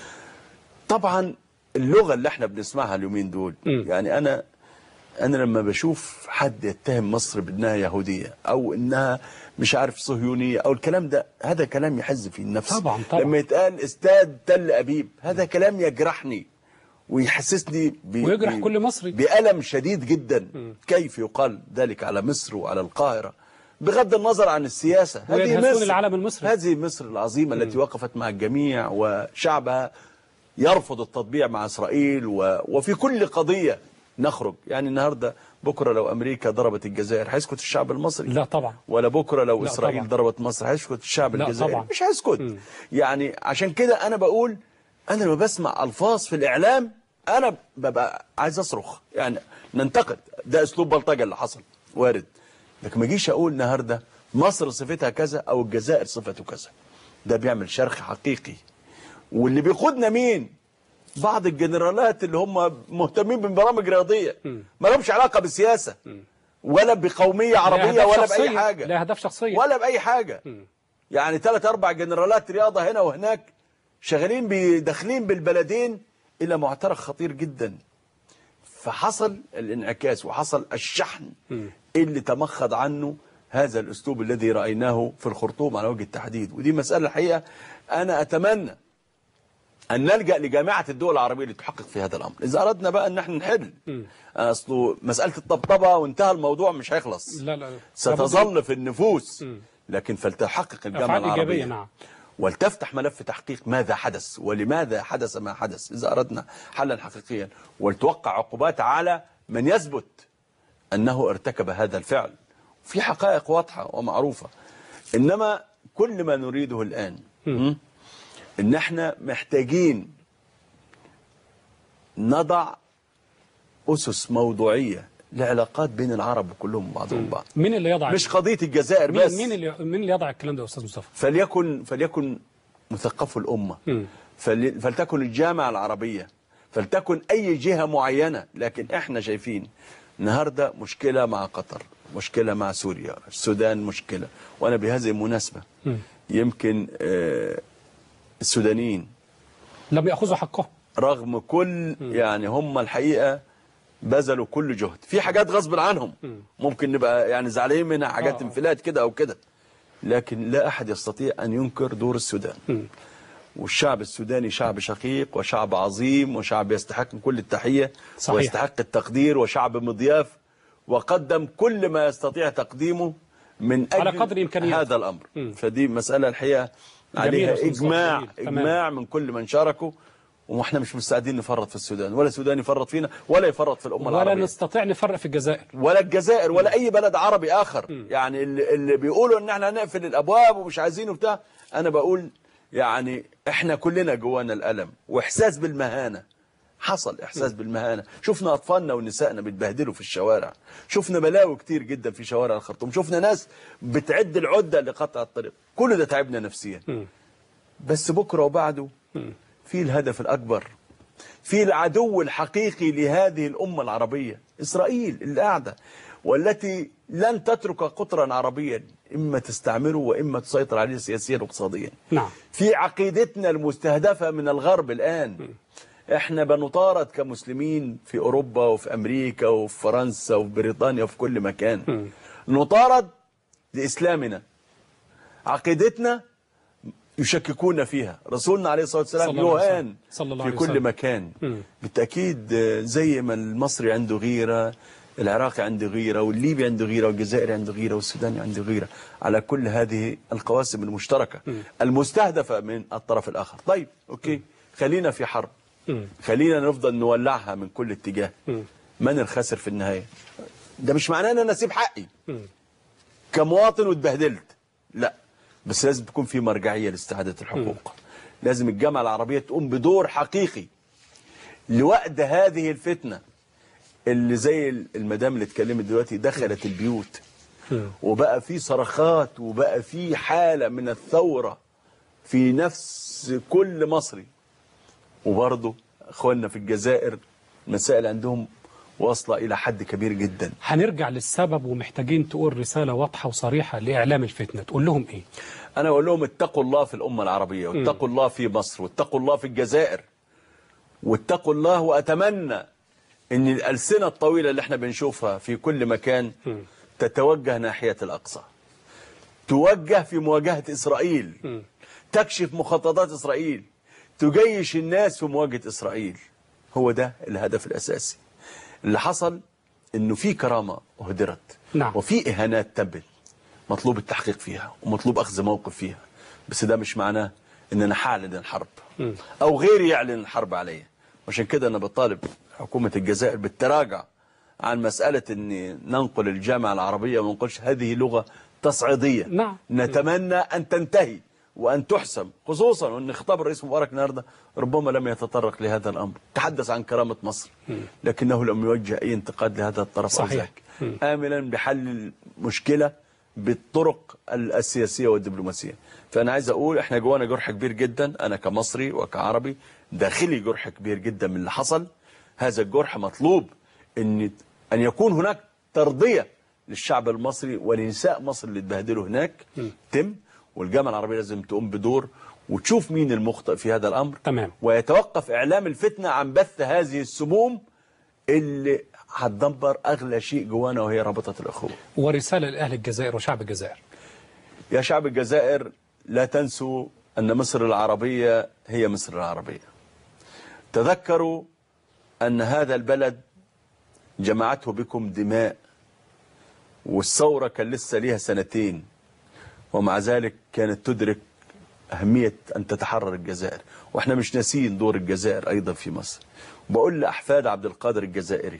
طبعا اللغة اللي احنا بنسمعها اليومين دول يعني أنا أنا لما بشوف حد يتهم مصر بأنها يهودية أو أنها مش عارف صهيونية أو الكلام ده هذا كلام يحز في النفس
طبعاً، طبعاً.
لما يتقال استاد تل أبيب هذا كلام يجرحني ويحسسني ب...
ويجرح
ب-
كل مصري.
بألم شديد جدا كيف يقال ذلك على مصر وعلى القاهرة بغض النظر عن السياسة هذه
وينهزون
مصر
العلم المصري.
هذه مصر العظيمة التي وقفت مع الجميع وشعبها يرفض التطبيع مع إسرائيل و... وفي كل قضية نخرج يعني النهاردة بكرة لو أمريكا ضربت الجزائر هيسكت الشعب المصري
لا طبعا
ولا بكرة لو
لا
إسرائيل
طبعاً.
ضربت مصر هيسكت الشعب
لا
الجزائري
طبعاً.
مش هيسكت يعني عشان كده أنا بقول أنا لما بسمع ألفاظ في الإعلام أنا ببقى عايز أصرخ يعني ننتقد ده أسلوب بلطجة اللي حصل وارد لكن ما اجيش أقول النهاردة مصر صفتها كذا أو الجزائر صفته كذا ده بيعمل شرخ حقيقي واللي بيقودنا مين بعض الجنرالات اللي هم مهتمين ببرامج رياضية ما لهمش علاقة بالسياسة ولا بقومية عربية
لأهداف
ولا
شخصية.
بأي حاجة
لأهداف شخصية
ولا بأي حاجة يعني ثلاث أربع جنرالات رياضة هنا وهناك شغالين بداخلين بالبلدين إلى معترك خطير جدا فحصل الانعكاس وحصل الشحن اللي تمخض عنه هذا الأسلوب الذي رأيناه في الخرطوم على وجه التحديد ودي مسألة الحقيقة أنا أتمنى أن نلجأ لجامعة الدول العربية لتحقق في هذا الأمر إذا أردنا بقى أن احنا نحل أصله مسألة الطبطبة وانتهى الموضوع مش هيخلص
لا لا
ستظل في النفوس لكن فلتحقق الجامعة
أفعال إيجابية
العربية
نعم
ولتفتح ملف تحقيق ماذا حدث ولماذا حدث ما حدث إذا أردنا حلا حقيقيا ولتوقع عقوبات على من يثبت أنه ارتكب هذا الفعل في حقائق واضحة ومعروفة إنما كل ما نريده الآن م? إن احنا محتاجين نضع أسس موضوعية لعلاقات بين العرب كلهم بعضهم بعض
مين اللي يضع
مش قضية الجزائر
مين
بس
مين اللي مين اللي يضع الكلام ده يا استاذ مصطفى
فليكن فليكن مثقفو الأمة فل- فلتكن الجامعة العربية فلتكن أي جهة معينة لكن إحنا شايفين النهاردة مشكلة مع قطر مشكلة مع سوريا السودان مشكلة وأنا بهذه المناسبة يمكن آه، السودانيين
لم ياخذوا حقهم
رغم كل يعني هم الحقيقة بذلوا كل جهد في حاجات غصب عنهم ممكن نبقى يعني زعلانين منها حاجات
آه.
انفلات كده أو كده لكن لا أحد يستطيع أن ينكر دور السودان والشعب السوداني شعب شقيق وشعب عظيم وشعب يستحق كل التحية
صحيح.
ويستحق التقدير وشعب مضياف وقدم كل ما يستطيع تقديمه من أجل
على قدر إمكانياته.
هذا الأمر فدي مسألة الحقيقة
جميل
عليها
يا أستاذ مصطفى،
إجماع
جميل. تمام.
إجماع من كل من شاركوا واحنا مش مستعدين نفرط في السودان ولا السودان يفرط فينا ولا يفرط في الأمة
ولا
العربية
نستطيع نفرق في الجزائر
ولا الجزائر ولا اي بلد عربي اخر يعني اللي, اللي بيقولوا ان احنا هنقفل الابواب ومش عايزين وبتاع انا بقول يعني احنا كلنا جوانا الالم واحساس بالمهانه حصل احساس بالمهانه شفنا اطفالنا ونسائنا بيتبهدلوا في الشوارع شفنا بلاوي كتير جدا في شوارع الخرطوم شفنا ناس بتعد العده لقطع الطريق كل ده تعبنا نفسيا بس بكره وبعده في الهدف الاكبر في العدو الحقيقي لهذه الأمة العربية إسرائيل اللي قاعدة والتي لن تترك قطرا عربيا إما تستعمره وإما تسيطر عليه سياسيا واقتصاديا
نعم
في عقيدتنا المستهدفة من الغرب الآن احنا بنطارد كمسلمين في أوروبا وفي أمريكا وفي فرنسا وفي بريطانيا وفي كل مكان نطارد لإسلامنا عقيدتنا يشككون فيها رسولنا عليه الصلاة والسلام
صلى الله عليه
يهان
وسلم. صلى الله
في
عليه
كل
وسلم.
مكان
مم.
بالتأكيد آه، زي ما المصري عنده غيرة العراقي عنده غيرة والليبي عنده غيرة والجزائري عنده غيرة والسوداني عنده غيرة على كل هذه القواسم المشتركة المستهدفة من الطرف الآخر طيب أوكي خلينا في حرب خلينا نفضل نولعها من كل اتجاه من الخاسر في النهاية ده مش معناه ان انا اسيب حقي كمواطن واتبهدلت لا بس لازم تكون في مرجعية لاستعادة الحقوق لازم الجامعة العربية تقوم بدور حقيقي لوقت هذه الفتنة اللي زي المدام اللي اتكلمت دلوقتي دخلت البيوت وبقى في صرخات وبقى في حالة من الثورة في نفس كل مصري وبرضه اخواننا في الجزائر المسائل عندهم واصلة إلى حد كبير جدا
هنرجع للسبب ومحتاجين تقول رسالة واضحة وصريحة لإعلام الفتنة تقول لهم إيه
أنا أقول لهم اتقوا الله في الأمة العربية واتقوا الله في مصر واتقوا الله في الجزائر واتقوا الله وأتمنى أن الألسنة الطويلة اللي احنا بنشوفها في كل مكان تتوجه ناحية الأقصى توجه في مواجهة إسرائيل تكشف مخططات إسرائيل تجيش الناس في مواجهة إسرائيل هو ده الهدف الأساسي اللي حصل انه في كرامة اهدرت
نعم.
وفي اهانات تمت مطلوب التحقيق فيها ومطلوب اخذ موقف فيها بس ده مش معناه ان انا هعلن الحرب او غيري يعلن الحرب عليا عشان كده انا بطالب حكومة الجزائر بالتراجع عن مسألة ان ننقل الجامعة العربية وما ننقلش هذه لغة تصعيدية
نعم.
نتمنى ان تنتهي وأن تحسم خصوصا وأن خطاب الرئيس مبارك النهاردة ربما لم يتطرق لهذا الأمر تحدث عن كرامة مصر لكنه لم يوجه أي انتقاد لهذا الطرف أو
صحيح.
ذاك آملا بحل المشكلة بالطرق السياسية والدبلوماسية فأنا عايز أقول إحنا جوانا جرح كبير جدا أنا كمصري وكعربي داخلي جرح كبير جدا من اللي حصل هذا الجرح مطلوب أن أن يكون هناك ترضية للشعب المصري ولنساء مصر اللي اتبهدلوا هناك تم والجامعة العربية لازم تقوم بدور وتشوف مين المخطئ في هذا الأمر
تمام
ويتوقف إعلام الفتنة عن بث هذه السموم اللي هتدمر أغلى شيء جوانا وهي رابطة الأخوة
ورسالة لأهل الجزائر وشعب الجزائر
يا شعب الجزائر لا تنسوا أن مصر العربية هي مصر العربية تذكروا أن هذا البلد جمعته بكم دماء والثورة كان لسه ليها سنتين ومع ذلك كانت تدرك أهمية أن تتحرر الجزائر وإحنا مش ناسين دور الجزائر أيضا في مصر بقول لأحفاد عبد القادر الجزائري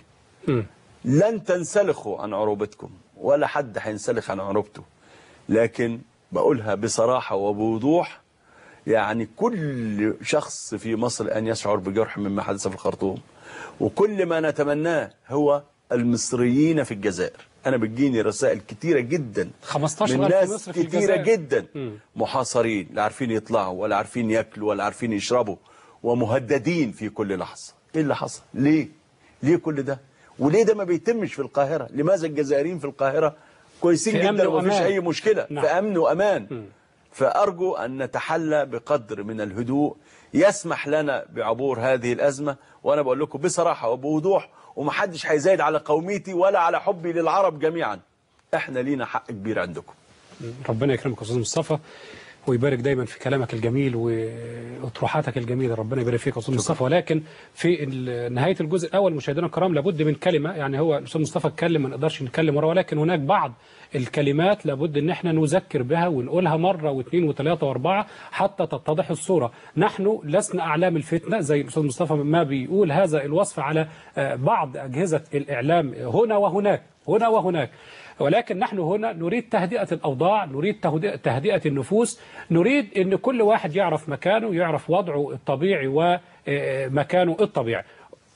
لن تنسلخوا عن عروبتكم ولا حد هينسلخ عن عروبته لكن بقولها بصراحة وبوضوح يعني كل شخص في مصر أن يشعر بجرح مما حدث في الخرطوم وكل ما نتمناه هو المصريين في الجزائر أنا بتجيني رسائل كتيرة جدا
15
من
ألف
ناس
مصري في
كتيرة
الجزائر.
جدا محاصرين لا عارفين يطلعوا ولا عارفين ياكلوا ولا عارفين يشربوا ومهددين في كل لحظة ايه اللي حصل ليه ليه كل ده وليه ده ما بيتمش في القاهرة لماذا الجزائريين في القاهرة كويسين
في أمن
جدا ومفيش
وأمان.
اي مشكلة
نعم.
في امن وامان فارجو ان نتحلى بقدر من الهدوء يسمح لنا بعبور هذه الازمة وانا بقول لكم بصراحة وبوضوح ومحدش هيزايد على قوميتي ولا على حبي للعرب جميعا احنا لينا حق كبير عندكم
ربنا يكرمك يا استاذ مصطفى ويبارك دايما في كلامك الجميل واطروحاتك الجميله ربنا يبارك فيك يا استاذ مصطفى ولكن في ال- نهايه الجزء الاول مشاهدينا الكرام لابد من كلمه يعني هو الاستاذ مصطفى اتكلم ما نقدرش نتكلم وراه ولكن هناك بعض الكلمات لابد ان احنا نذكر بها ونقولها مره واثنين وثلاثه واربعه حتى تتضح الصوره نحن لسنا اعلام الفتنه زي الاستاذ مصطفى ما بيقول هذا الوصف على آه، بعض اجهزه الاعلام هنا وهناك هنا وهناك ولكن نحن هنا نريد تهدئة الأوضاع نريد تهدئة, تهدئة النفوس نريد أن كل واحد يعرف مكانه يعرف وضعه الطبيعي ومكانه الطبيعي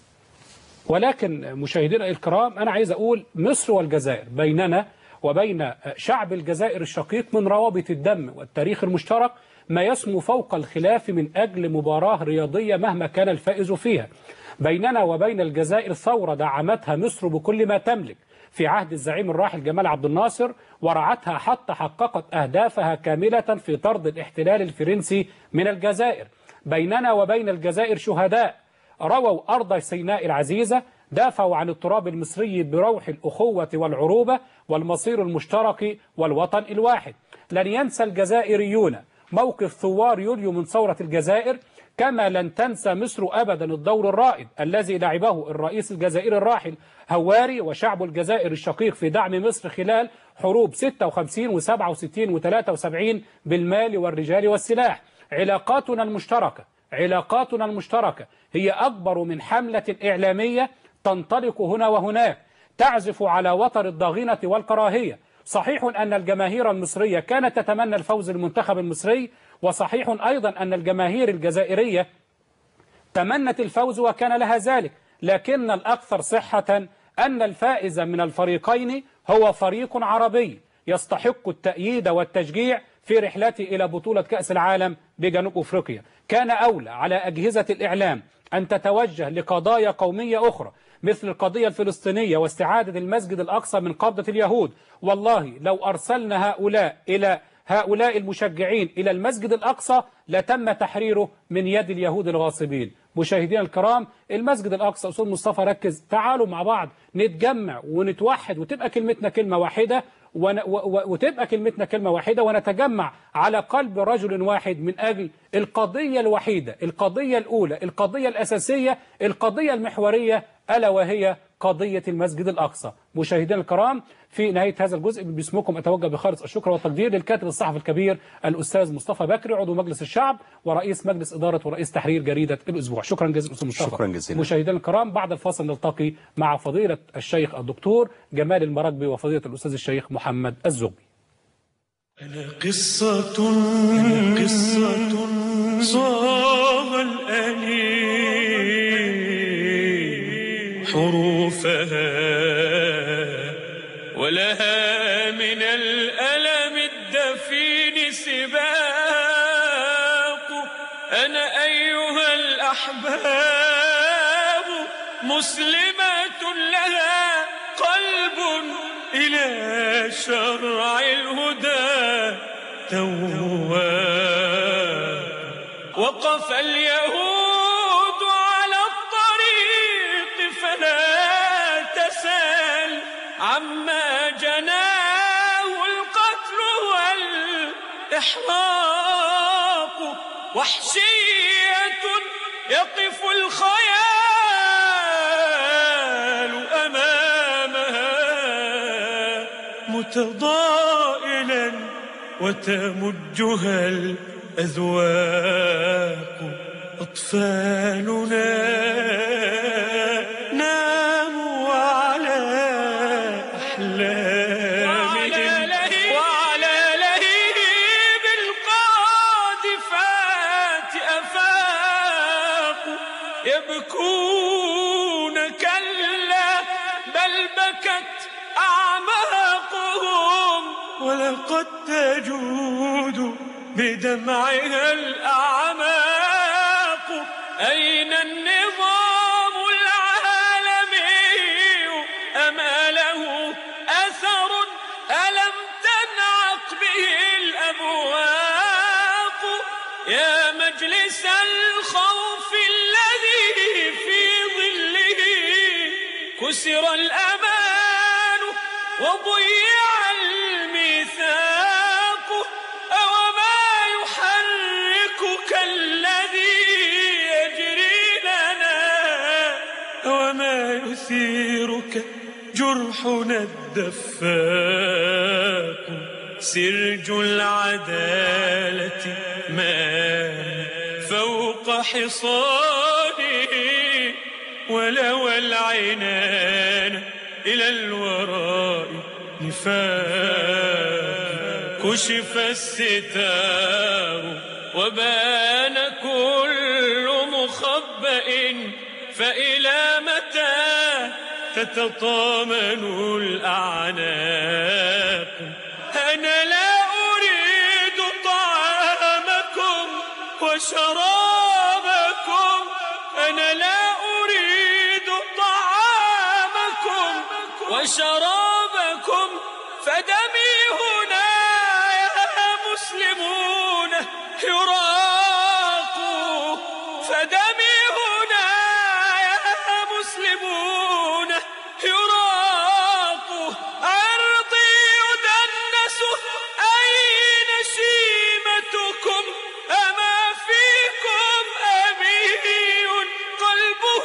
ولكن مشاهدينا الكرام أنا عايز أقول مصر والجزائر بيننا وبين شعب الجزائر الشقيق من روابط الدم والتاريخ المشترك ما يسمو فوق الخلاف من أجل مباراة رياضية مهما كان الفائز فيها بيننا وبين الجزائر ثورة دعمتها مصر بكل ما تملك في عهد الزعيم الراحل جمال عبد الناصر ورعتها حتى حققت أهدافها كاملة في طرد الاحتلال الفرنسي من الجزائر بيننا وبين الجزائر شهداء رووا أرض سيناء العزيزة دافعوا عن التراب المصري بروح الأخوة والعروبة والمصير المشترك والوطن الواحد لن ينسى الجزائريون موقف ثوار يوليو من ثورة الجزائر كما لن تنسى مصر أبدا الدور الرائد الذي لعبه الرئيس الجزائري الراحل هواري وشعب الجزائر الشقيق في دعم مصر خلال حروب 56 و67 و73 بالمال والرجال والسلاح علاقاتنا المشتركة علاقاتنا المشتركة هي أكبر من حملة إعلامية تنطلق هنا وهناك تعزف على وتر الضغينة والكراهية صحيح أن الجماهير المصرية كانت تتمنى الفوز للمنتخب المصري وصحيح أيضا أن الجماهير الجزائرية تمنت الفوز وكان لها ذلك لكن الأكثر صحة أن الفائز من الفريقين هو فريق عربي يستحق التأييد والتشجيع في رحلته إلى بطولة كأس العالم بجنوب أفريقيا كان أولى على أجهزة الإعلام أن تتوجه لقضايا قومية أخرى مثل القضية الفلسطينية واستعادة المسجد الأقصى من قبضة اليهود والله لو أرسلنا هؤلاء إلى هؤلاء المشجعين إلى المسجد الأقصى لتم تحريره من يد اليهود الغاصبين مشاهدينا الكرام المسجد الأقصى أستاذ مصطفى ركز تعالوا مع بعض نتجمع ونتوحد وتبقى كلمتنا كلمة واحدة ون... و... و... وتبقى كلمتنا كلمة واحدة ونتجمع على قلب رجل واحد من أجل القضية الوحيدة القضية الأولى القضية الأساسية القضية المحورية ألا وهي قضية المسجد الأقصى مشاهدينا الكرام في نهاية هذا الجزء باسمكم أتوجه بخالص الشكر والتقدير للكاتب الصحفي الكبير الأستاذ مصطفى بكري عضو مجلس الشعب ورئيس مجلس إدارة ورئيس تحرير جريدة الأسبوع شكرا جزيلا أستاذ مصطفى
شكرا جزيلا.
مشاهدينا الكرام بعد الفاصل نلتقي مع فضيلة الشيخ الدكتور جمال المراكبي وفضيلة الأستاذ الشيخ محمد الزغبي
أنا قصة أنا قصة صاغ الأنين حروفها ولها من الألم الدفين سباق أنا أيها الأحباب مسلمة لها قلب إلى شرع الهدى تواب وقف اليهود على الطريق فلا تسأل عما جناه القتل والإحراق وحشية يقف الخيال أمامها متضائلا وتمجها الأذواق أطفالنا ناموا على أحلامهم وعلى لهيب القاذفات أفاقوا يبكون كلا بل بكت أعماقهم ولقد تجود بدمعها الأعماق أين النظام العالمي أما له أثر ألم تنعق به الأبواق يا مجلس الخوف الذي في ظله كسر الأمان وضيع الميثاق ما يثيرك جرحنا الدفاق سرج العدالة ما فوق حصانه ولوى العنان إلى الوراء نفاق كشف الستار وبان كل مخبأ فإلى متى تتطامن الأعناق أنا لا أريد طعامكم وشرابكم أنا لا أريد طعامكم وشرابكم فدمي هنا يا مسلمون يراق فدمي هنا يا مسلمون يراق أرضي يدنس أين شيمتكم أما فيكم أمي قلبه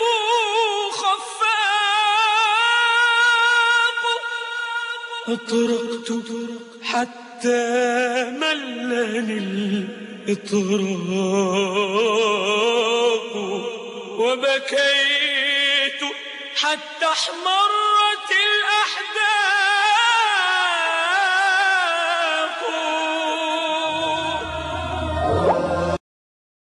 خفاق أطرقت حتى ملني الإطراق وبكيت حتى احمرت الأحداث